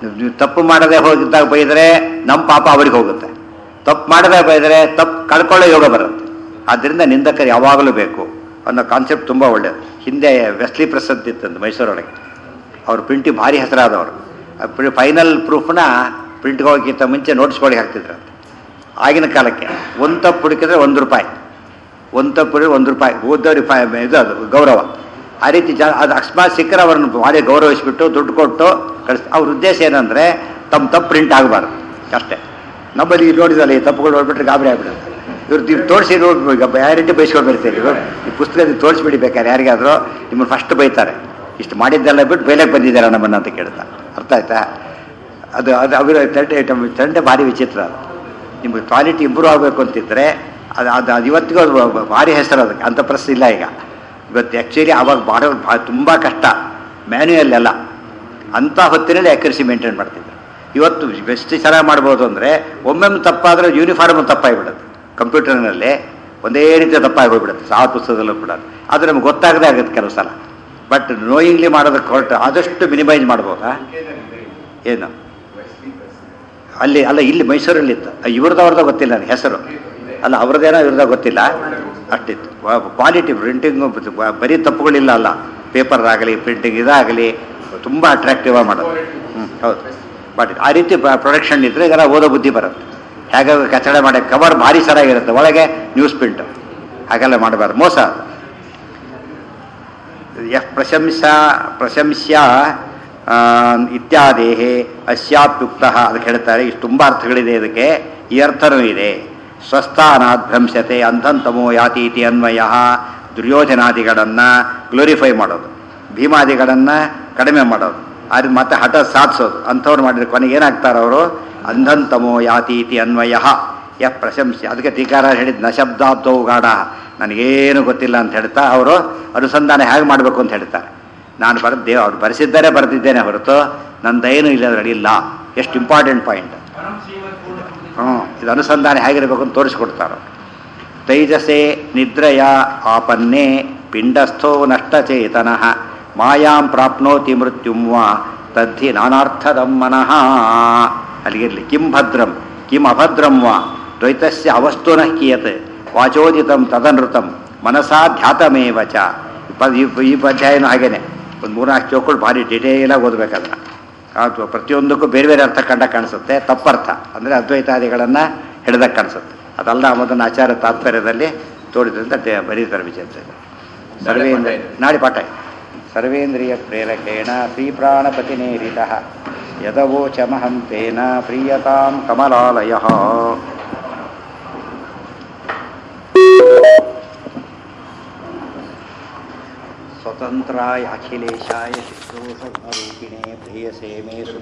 ನೀವು ತಪ್ಪು ಮಾಡದೆ ಹೋಗಿದ್ದಾಗ ಬೈದರೆ ನಮ್ಮ ಪಾಪ ಅವ್ರಿಗೆ ಹೋಗುತ್ತೆ ತಪ್ಪು ಮಾಡದೆ ಬೈದರೆ ತಪ್ಪು ಕಳ್ಕೊಳ್ಳೋ ಯೋಗ ಬರುತ್ತೆ ಆದ್ದರಿಂದ ನಿಂದಕರು ಯಾವಾಗಲೂ ಬೇಕು ಅನ್ನೋ ಕಾನ್ಸೆಪ್ಟ್ ತುಂಬ ಒಳ್ಳೆಯದು ಹಿಂದೆ ವೆಸ್ಲಿ ಪ್ರೆಸ್ ಅಂತ ಇತ್ತಂದು ಮೈಸೂರೊಳಗೆ ಅವ್ರು ಪ್ರಿಂಟಿಗೆ ಭಾರಿ ಹೆಸರಾದವರು ಫೈನಲ್ ಪ್ರೂಫ್ನ ಪ್ರಿಂಟ್ಗೆ ಹೋಗಿಂತ ಮುಂಚೆ ನೋಟಿಸ್ ಬೋರ್ಡಿಗೆ ಹಾಕ್ತಿದ್ರಂತೆ ಆಗಿನ ಕಾಲಕ್ಕೆ ಒಂದು ತಪ್ಪು ಹುಡುಕಿದ್ರೆ ಒಂದು ರೂಪಾಯಿ ಒಂದು ತಪ್ಪು ಹುಡುಕಿದ್ರೆ ಒಂದು ರೂಪಾಯಿ ಓದೋರಿಗೆ ಫೈ ಇದು ಅದು ಗೌರವ ಆ ರೀತಿ ಜಾ ಅದು ಅಕಸ್ಮಾತ್ ಸಿಕ್ಕರೆ ಅವ್ರನ್ನ ಭಾರಿ ಗೌರವಿಸ್ಬಿಟ್ಟು ದುಡ್ಡು ಕೊಟ್ಟು ಕಳಿಸ್ ಅವ್ರ ಉದ್ದೇಶ ಏನಂದರೆ ತಮ್ಮ ತಪ್ಪು ಪ್ರಿಂಟ್ ಆಗಬಾರ್ದು ಅಷ್ಟೇ ನಮ್ಮಲ್ಲಿ ಈಗ ನೋಡಿದಲ್ಲ ಈ ತಪ್ಪುಗಳು ನೋಡ್ಬಿಟ್ರೆ ಗಾಬರಿ ಆಗ್ಬಿಡುತ್ತೆ ಇವ್ರು ನೀವು ತೋರಿಸಿ ನೋಡಿ ಈಗ ಯಾರಂಟಿ ಬೈಸ್ಕೊಂಡು ಬರ್ತೀರಿ ಇವರು ಈ ಪುಸ್ತಕದಲ್ಲಿ ತೋರಿಸ್ಬಿಡಿ ಬೇಕಾದ್ರೆ ಯಾರಿಗಾದರೂ ನಿಮ್ಮನ್ನು ಫಸ್ಟ್ ಬೈತಾರೆ ಇಷ್ಟು ಮಾಡಿದ್ದೆಲ್ಲ ಬಿಟ್ಟು ಬೇಲೆಗೆ ಬಂದಿದ್ದಾರೆ ನಮ್ಮನ್ನು ಅಂತ ಕೇಳ್ತಾರೆ ಅರ್ಥ ಆಯ್ತಾ ಅದು ಅದು ಅವರ ತಂಡೆ ತಂಡೆ ಭಾರಿ ವಿಚಿತ್ರ ಅದು ನಿಮಗೆ ಕ್ವಾಲಿಟಿ ಇಂಪ್ರೂವ್ ಆಗಬೇಕು ಅಂತಿದ್ರೆ ಅದು ಅದು ಅದು ಇವತ್ತಿಗೂ ಅದು ಬ- ಭಾರಿ ಹೆಸರು ಅದಕ್ಕೆ ಅಂಥ ಪ್ರಶ್ನೆ ಇಲ್ಲ ಈಗ ಇವತ್ತು ಆ್ಯಕ್ಚುಲಿ ಅವಾಗ ಭಾಳ ಭಾಳ ತುಂಬ ಕಷ್ಟ ಮ್ಯಾನ್ಯುಯಲ್ ಎಲ್ಲ ಅಂಥ ಹೊತ್ತಿನಲ್ಲಿ ಅಕ್ಯುರಸಿ ಮೇಂಟೈನ್ ಮಾಡ್ತಿದ್ರು ಇವತ್ತು ಎಷ್ಟು ಚೆನ್ನಾಗಿ ಮಾಡ್ಬೋದು ಅಂದರೆ ಒಮ್ಮೊಮ್ಮೆ ತಪ್ಪಾದರೆ ಯೂನಿಫಾರ್ಮ್ ತಪ್ಪಾಗಿಬಿಡುತ್ತೆ ಕಂಪ್ಯೂಟರ್ನಲ್ಲಿ ಒಂದೇ ರೀತಿ ತಪ್ಪಾಗಿ ಹೋಗ್ಬಿಡುತ್ತೆ ಸಾವಿರ ಪುಸ್ತಕದಲ್ಲೂ ಕೂಡ ಅದು ನಮ್ಗೆ ಗೊತ್ತಾಗದೇ ಆಗುತ್ತೆ ಕೆಲವು ಸಲ ಬಟ್ ನೋಯಿಂಗ್ಲಿ ಮಾಡೋದಕ್ಕೆ ಹೊರಟು ಆದಷ್ಟು ಮಿನಿಮೈಸ್ ಮಾಡ್ಬೋದಾ ಏನು ಅಲ್ಲಿ ಅಲ್ಲ ಇಲ್ಲಿ ಮೈಸೂರಲ್ಲಿ ಇತ್ತು ಇವ್ರದವ್ರದ್ದು ಗೊತ್ತಿಲ್ಲ ನನಗೆ ಹೆಸರು ಅಲ್ಲ ಅವ್ರದ್ದೇನೋ ಇವ್ರದ್ದು ಗೊತ್ತಿಲ್ಲ ಅಷ್ಟಿತ್ತು ಕ್ವಾಲಿಟಿ ಪ್ರಿಂಟಿಂಗು ಬರೀ ತಪ್ಪುಗಳಿಲ್ಲ ಅಲ್ಲ ಪೇಪರ್ ಆಗಲಿ ಪ್ರಿಂಟಿಂಗ್ ಇದಾಗಲಿ ತುಂಬ ಅಟ್ರಾಕ್ಟಿವ್ ಆಗಿ ಮಾಡೋದು ಹ್ಞೂ ಹೌದು ಬಟ್ ಆ ರೀತಿ ಪ್ರೊಡಕ್ಷನ್ ಇದ್ದರೆ ಇದರ ಓದೋ ಬುದ್ಧಿ ಬರುತ್ತೆ ಹೇಗೆ ಕಚಡ ಮಾಡಿ ಕವರ್ ಭಾರಿ ಸರಿಯಾಗಿರುತ್ತೆ ಒಳಗೆ ನ್ಯೂಸ್ ಪ್ರಿಂಟ್ ಹಾಗೆಲ್ಲ ಮಾಡಬಾರ್ದು ಮೋಸ ಅದು ಯಃ ಪ್ರಶಂಸಾ ಪ್ರಶಂಸ್ಯ ಆ, ಇತ್ಯಾದೇಹೇ ಅಸ್ಯಾಪ್ಯುಕ್ತ ಅದಕ್ಕೆ ಹೇಳ್ತಾರೆ ಇಷ್ಟು ತುಂಬ ಅರ್ಥಗಳಿದೆ ಇದಕ್ಕೆ ಈ ಅರ್ಥನೂ ಇದೆ ಸ್ವಸ್ಥಾನಾತ್ ಭ್ರಂಶತೆ ಅಂಧಂತಮೋ ಯಾತೀತಿ ಅನ್ವಯ ದುರ್ಯೋಧನಾದಿಗಳನ್ನು ಗ್ಲೋರಿಫೈ ಮಾಡೋದು ಭೀಮಾದಿಗಳನ್ನು ಕಡಿಮೆ ಮಾಡೋದು ಅದು ಮತ್ತೆ ಹಠ ಸಾಧಿಸೋದು ಅಂಥವ್ರು ಮಾಡಿದ್ರೆ ಕೊನೆಗೆ ಏನಾಗ್ತಾರೆ ಅವರು ಅಂಧಂತಮೋ ಯಾತೀತಿ ಅನ್ವಯ ಯಃ ಪ್ರಶಂಸೆ ಅದಕ್ಕೆ ಟೀಕಾರ ಹೇಳಿದ ನ ಶಬ್ದಾಬ್ದವು ಗಾಢ ನನಗೇನು ಗೊತ್ತಿಲ್ಲ ಅಂತ ಹೇಳ್ತಾ ಅವರು ಅನುಸಂಧಾನ ಹೇಗೆ ಮಾಡಬೇಕು ಅಂತ ಹೇಳ್ತಾರೆ ನಾನು ಬರೆದೇ ಅವ್ರು ಬರೆಸಿದ್ದಾರೆ ಬರೆದಿದ್ದೇನೆ ಹೊರತು ನಂದೇನು ಇಲ್ಲ ಅದರಲ್ಲಿ ಇಲ್ಲ ಎಷ್ಟು ಇಂಪಾರ್ಟೆಂಟ್ ಪಾಯಿಂಟ್ ಹ್ಞೂ ಇದು ಅನುಸಂಧಾನ ಹೇಗಿರಬೇಕು ಅಂತ ತೋರಿಸ್ಕೊಡ್ತಾರೆ ತೈಜಸೆ ನಿದ್ರಯ ಆಪನ್ನೆ ಪಿಂಡಸ್ಥೋ ನಷ್ಟಚೇತನಃ ಮಾಯಾಂ ಪ್ರಾಪ್ನೋತಿ ಮೃತ್ಯುಂ ವಾ ತದ್ಧಿ ನಾನಾರ್ಥದಂ ಮನಃ ಅಲ್ಲಿಗಿರಲಿ ಕಿಂ ಭದ್ರಂ ಕಿಂ ಅಭದ್ರಂ ವಾ ದ್ವೈತಸ್ಯ ಅವಸ್ತುನಃ ಕಿಯತ್ ವಾಚೋದಿತಂ ತದನೃತಂ ಮನಸಾ ಧ್ಯಾತಮೇವ ಚ ಈ ಪ- ಈ ಈ ಅಧ್ಯಾಯನೂ ಹಾಗೇನೆ ಒಂದು ಮೂರ್ನಾಲ್ಕು ಚೌಕಳು ಭಾರಿ ಡಿಟೇಲಾಗಿ ಓದಬೇಕು ಅದನ್ನು ಅದು ಪ್ರತಿಯೊಂದಕ್ಕೂ ಬೇರೆ ಬೇರೆ ಅರ್ಥ ಕಂಡ ಕಾಣಿಸುತ್ತೆ ತಪ್ಪರ್ಥ ಅಂದರೆ ಅದ್ವೈತಾದಿಗಳನ್ನು ಹಿಡ್ದಾಗ ಕಾಣಿಸುತ್ತೆ ಅದಲ್ಲ ಮೊದಲ ಆಚಾರ ತಾತ್ಪರ್ಯದಲ್ಲಿ ತೋರಿದ್ರಿಂದ ದೇ- ಬರೀತಾರೆ ವಿಚಿತ್ರ ಸರ್ವೇಂದ್ರ ನಾಳೆ ಪಾಠ ಇದೆ. ಸರ್ವೇಂದ್ರಿಯ ಪ್ರೇರಕೇಣ ಶ್ರೀಪ್ರಾಣಪತಿನೇರಿತ ಯದವೋಚಮಹಂ ತೇನ ಪ್ರೀಯತಾಂ ಕಮಲಾಲಯ ಸ್ವತಂತ್ರಾಯ ಅಖಿಲೇಶಾಯ ಶಿಶೋಷ ರೂಪಿಣೆ ಪ್ರಿಯಸೇ ಮೇ